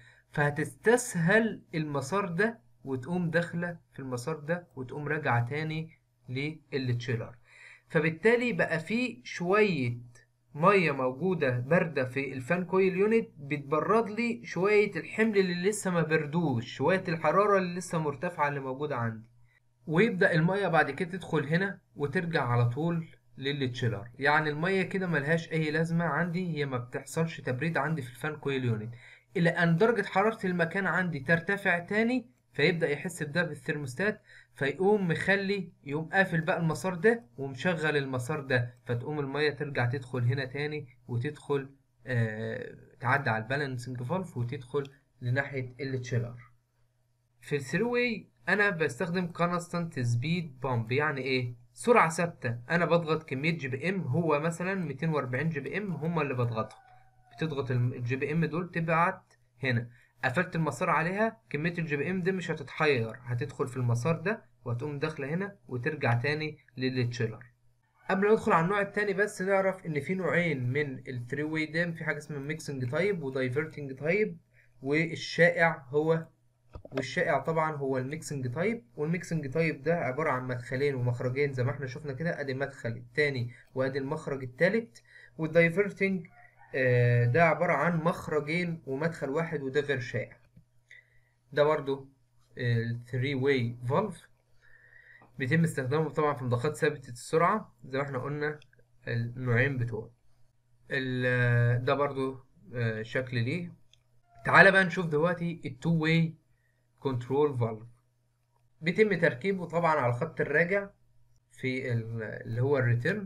فهتستسهل المسار ده وتقوم داخلة في المسار ده وتقوم راجعة تاني للتشيلر فبالتالي بقى في شوية مية موجودة باردة في الفان كويل يونت بتبرد لي شوية الحمل اللي لسه ما بردوش شوية الحرارة اللي لسه مرتفعة اللي موجودة عندي ويبدأ المية بعد كده تدخل هنا وترجع على طول للتشيلر يعني المية كده ملهاش أي لازمة عندي هي ما بتحصلش تبريد عندي في الفان كويل يونت إلى أن درجة حرارة المكان عندي ترتفع تاني فيبدأ يحس بده بالثرموستات فيقوم مخلي يقوم قافل بقى المسار ده ومشغل المسار ده فتقوم المية ترجع تدخل هنا تاني وتدخل آه تعدي على البالانسنج فالف وتدخل لناحية التشيلر في الثري انا بستخدم كونستانت سبيد بامب يعني ايه سرعة ثابتة انا بضغط كمية جي بي ام هو مثلا 240 جي بي ام هما اللي بضغطهم بتضغط الجي بي ام دول تبعت هنا قفلت المسار عليها كميه الجي بي ام دي مش هتتحير هتدخل في المسار ده وهتقوم داخله هنا وترجع تاني للتشيلر قبل ما ندخل على النوع التاني بس نعرف ان في نوعين من الثري واي دام في حاجه اسمها ميكسنج تايب ودايفرتنج تايب والشائع هو والشائع طبعا هو الميكسنج تايب والميكسنج تايب ده عباره عن مدخلين ومخرجين زي ما احنا شفنا كده ادي المدخل التاني وادي المخرج التالت والدايفرتنج آه، ده عباره عن مخرجين ومدخل واحد وده غير شائع ده برضو الثري واي فالف بيتم استخدامه طبعا في مضخات ثابتة السرعة زي ما احنا قلنا النوعين بتوعه ال- ده برضو آه، شكل ليه تعالى بقى نشوف دلوقتي التو واي كنترول فالف بيتم تركيبه طبعا على الخط الراجع في ال- اللي هو الريتيرن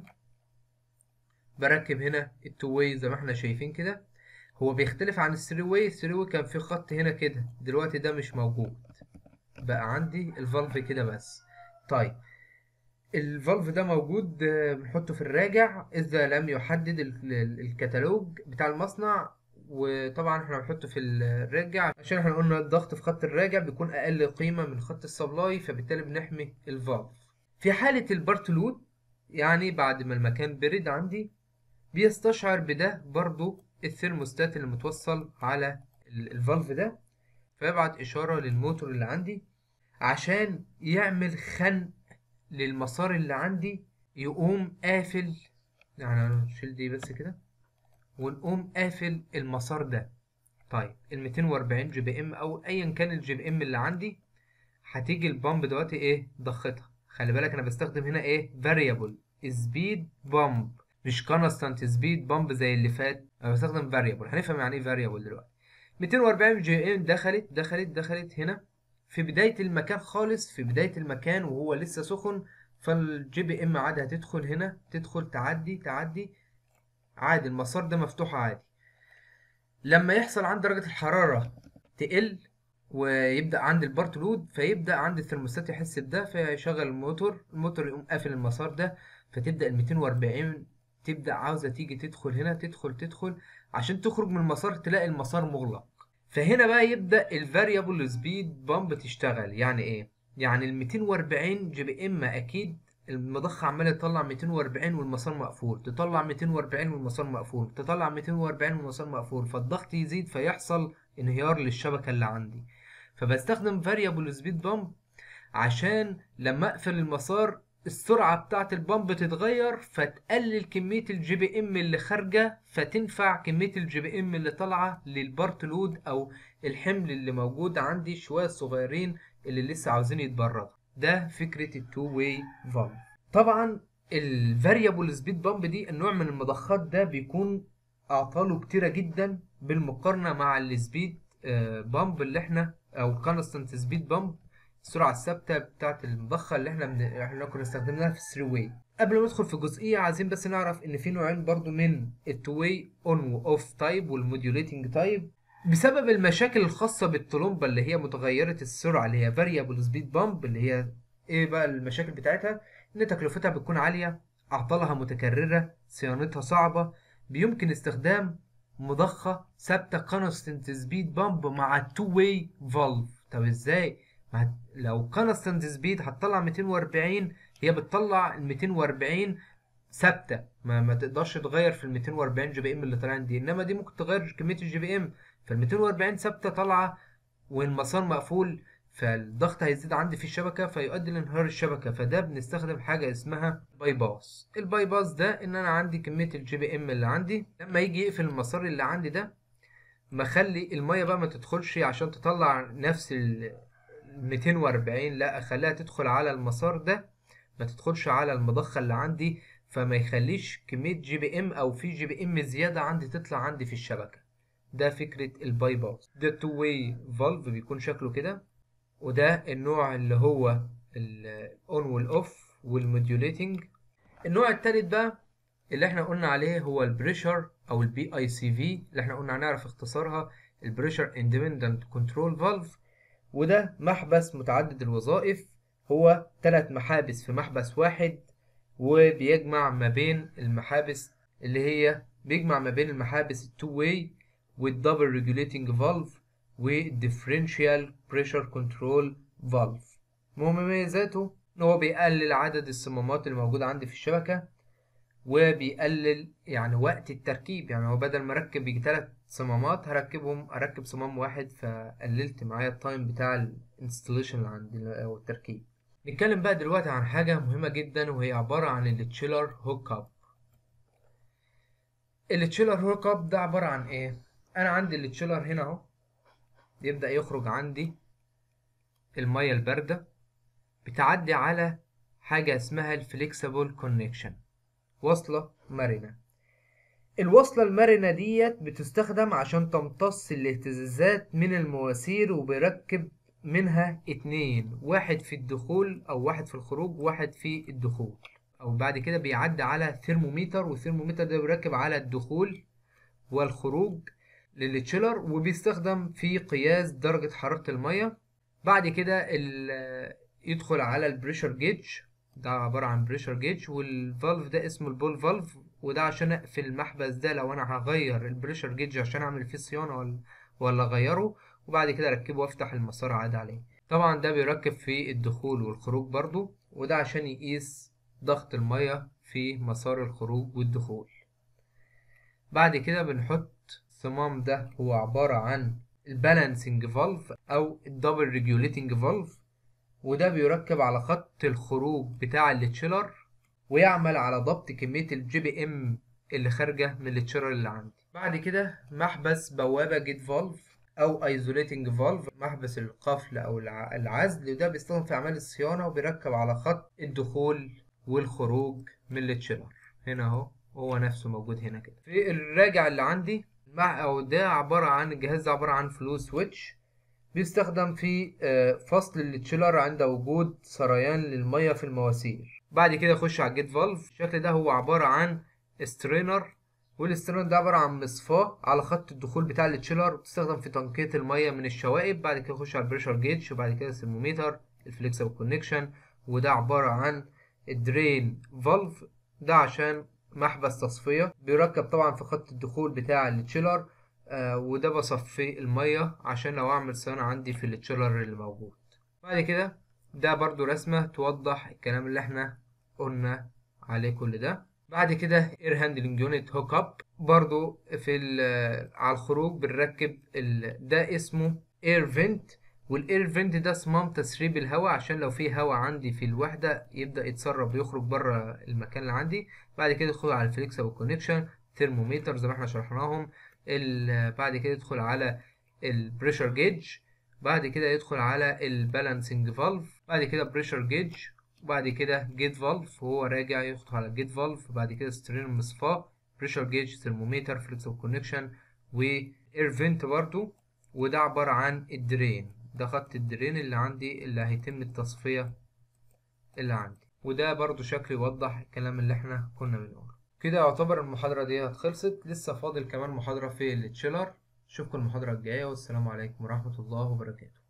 بركب هنا التو واي زي ما احنا شايفين كده هو بيختلف عن الثري واي الثري واي كان في خط هنا كده دلوقتي ده مش موجود بقى عندي الفالف كده بس طيب الفالف ده موجود آه، بنحطه في الراجع اذا لم يحدد ال- ال- الكتالوج بتاع المصنع وطبعا احنا بنحطه في الراجع عشان احنا قلنا الضغط في خط الراجع بيكون اقل قيمة من خط السبلاي فبالتالي بنحمي الفالف في حالة البارتلود يعني بعد ما المكان برد عندي بيستشعر بده برضو الثرموستات اللي متوصل على ال- الفالف ده فيبعت إشارة للموتور اللي عندي عشان يعمل خنق للمسار اللي عندي يقوم قافل يعني نشيل دي بس كده ونقوم قافل المسار ده طيب ال 240 جي بي ام او ايا كان الجي بي ام اللي عندي هتيجي البامب دلوقتي ايه ضختها خلي بالك انا بستخدم هنا ايه variable speed بامب مش constant speed بامب زي اللي فات انا بستخدم variable هنفهم يعني ايه variable دلوقتي 240 جي ام دخلت دخلت دخلت هنا في بداية المكان خالص في بداية المكان وهو لسه سخن فالجي بي ام عادي هتدخل هنا تدخل تعدي تعدي عادي المسار ده مفتوح عادي لما يحصل عند درجة الحرارة تقل ويبدأ عند البارت لود فيبدأ عند الثرموستات يحس بده فيشغل الموتور الموتور يقوم قافل المسار ده فتبدأ ال 240 تبدأ عاوزة تيجي تدخل هنا تدخل تدخل عشان تخرج من المسار تلاقي المسار مغلق فهنا بقى يبدأ الفاريبل سبيد بامب تشتغل يعني ايه يعني ال 240 جي بي ام اكيد المضخة عمالة تطلع 240 والمسار مقفول تطلع 240 والمسار مقفول تطلع 240 والمسار مقفول فالضغط يزيد فيحصل انهيار للشبكة اللي عندي فبستخدم فاريبل سبيد بامب عشان لما اقفل المسار السرعة بتاعة البامب تتغير فتقلل كمية الجي بي ام اللي خارجة فتنفع كمية الجي بي ام اللي طالعة للبارت لود او الحمل اللي موجود عندي شوية صغيرين اللي لسه عاوزين يتبردوا ده فكرة التو واي فالف طبعا الفاريبل سبيد بامب دي النوع من المضخات ده بيكون اعطاله كتيرة جدا بالمقارنة مع السبيد بامب اللي احنا او كونستانت سبيد بامب السرعة الثابتة بتاعت المضخة اللي احنا من... احنا كنا استخدمناها في الثري واي قبل ما ندخل في جزئية عايزين بس نعرف ان في نوعين برضو من التو واي اون واوف تايب والموديوليتنج تايب بسبب المشاكل الخاصة بالطلمبة اللي هي متغيرة السرعة اللي هي variable speed bump اللي هي ايه بقى المشاكل بتاعتها ان تكلفتها بتكون عالية اعطالها متكررة صيانتها صعبة بيمكن استخدام مضخة ثابتة constant speed bump مع two way valve طب ازاي ما لو constant speed هتطلع 240 هي بتطلع ال 240 ثابته ما, ما تقدرش تغير في ال 240 جي بي ام اللي طالعين دي انما دي ممكن تغير كميه الجي بي ام فال 240 ثابته طالعه والمسار مقفول فالضغط هيزيد عندي في الشبكه فيؤدي لانهيار الشبكه فده بنستخدم حاجه اسمها باي باس الباي باس ده ان انا عندي كميه الجي بي ام اللي عندي لما يجي يقفل المسار اللي عندي ده مخلي الميه بقى ما تدخلش عشان تطلع نفس ال 240 لا اخليها تدخل على المسار ده ما تدخلش على المضخه اللي عندي فما يخليش كميه جي بي ام او في جي بي ام زياده عندي تطلع عندي في الشبكه ده فكره الباي باس ده تو واي فالف بيكون شكله كده وده النوع اللي هو الاون والاوف والموديوليتنج النوع التالت بقى اللي احنا قلنا عليه هو البريشر او البي اي سي في اللي احنا قلنا هنعرف اختصارها البريشر اندبندنت كنترول فالف وده محبس متعدد الوظائف هو ثلاث محابس في محبس واحد وبيجمع ما بين المحابس اللي هي بيجمع ما بين المحابس التو واي والدبل ريجوليتنج فالف والديفرنشال بريشر كنترول فالف مميزاته ان هو بيقلل عدد الصمامات اللي موجودة عندي في الشبكة وبيقلل يعني وقت التركيب يعني هو بدل ما اركب يجي تلات صمامات هركبهم اركب صمام واحد فقللت معايا التايم بتاع الانستليشن اللي عندي او التركيب نتكلم بقى دلوقتي عن حاجة مهمة جدا وهي عبارة عن التشيلر هوك اب التشيلر هوك اب ده عبارة عن ايه انا عندي التشيلر هنا اهو يبدأ يخرج عندي المية الباردة بتعدي على حاجة اسمها الفليكسبل كونكشن وصلة مرنة الوصلة المرنة ديت بتستخدم عشان تمتص الاهتزازات من المواسير وبيركب منها اتنين واحد في الدخول او واحد في الخروج واحد في الدخول او بعد كده بيعدي على ثيرموميتر والثيرموميتر ده بيركب على الدخول والخروج للتشيلر وبيستخدم في قياس درجة حرارة المية بعد كده يدخل على البريشر جيج ده عبارة عن بريشر جيج والفالف ده اسمه البول فالف وده عشان اقفل المحبس ده لو انا هغير البريشر جيج عشان اعمل فيه صيانة ولا ولا اغيره وبعد كده اركبه وافتح المسار عادي عليه طبعا ده بيركب في الدخول والخروج برضو وده عشان يقيس ضغط المية في مسار الخروج والدخول بعد كده بنحط الصمام ده هو عبارة عن البالانسنج فالف او الدبل ريجوليتنج فالف وده بيركب على خط الخروج بتاع التشيلر ويعمل على ضبط كمية الجي بي ام اللي خارجة من التشيلر اللي عندي بعد كده محبس بوابة جيت فالف او ايزوليتنج فالف محبس القفل او العزل وده بيستخدم في اعمال الصيانة وبيركب على خط الدخول والخروج من التشيلر هنا اهو هو نفسه موجود هنا كده في الراجع اللي عندي مع او ده عبارة عن الجهاز ده عبارة عن فلو سويتش بيستخدم في فصل التشيلر عند وجود سريان للمية في المواسير بعد كده يخش على الجيت فالف الشكل ده هو عبارة عن سترينر والسترينر ده عبارة عن مصفاة على خط الدخول بتاع التشيلر بتستخدم في تنقية المية من الشوائب بعد كده يخش على البريشر جيج وبعد كده الثرموميتر الفليكسبل كونكشن وده عبارة عن الدرين فالف ده عشان محبس تصفية بيركب طبعا في خط الدخول بتاع التشيلر آه وده بصفي المية عشان لو اعمل صيانة عندي في التشيلر اللي موجود بعد كده ده برضو رسمة توضح الكلام اللي احنا قلنا عليه كل ده بعد كده اير هاندلنج يونت هوك اب برضو في على الخروج بنركب ده اسمه اير فينت والاير فينت ده صمام تسريب الهواء عشان لو في هواء عندي في الوحدة يبدأ يتسرب ويخرج بره المكان اللي عندي بعد كده يدخل على الفليكسبل كونكشن ثيرموميتر زي ما احنا شرحناهم بعد كده يدخل على البريشر جيج بعد كده يدخل على البالانسنج فالف بعد كده بريشر جيج وبعد كده جيت فالف وهو راجع يدخل على الجيت فالف بعد كده سترين مصفاة بريشر جيج ثرموميتر فليكسبل كونكشن واير فينت برضو وده عبارة عن الدرين ده خط الدرين اللي عندي اللي هيتم التصفية اللي عندي وده برضو شكل يوضح الكلام اللي احنا كنا بنقوله كده يعتبر المحاضرة دي خلصت لسه فاضل كمان محاضرة في التشيلر اشوفكم المحاضرة الجاية والسلام عليكم ورحمة الله وبركاته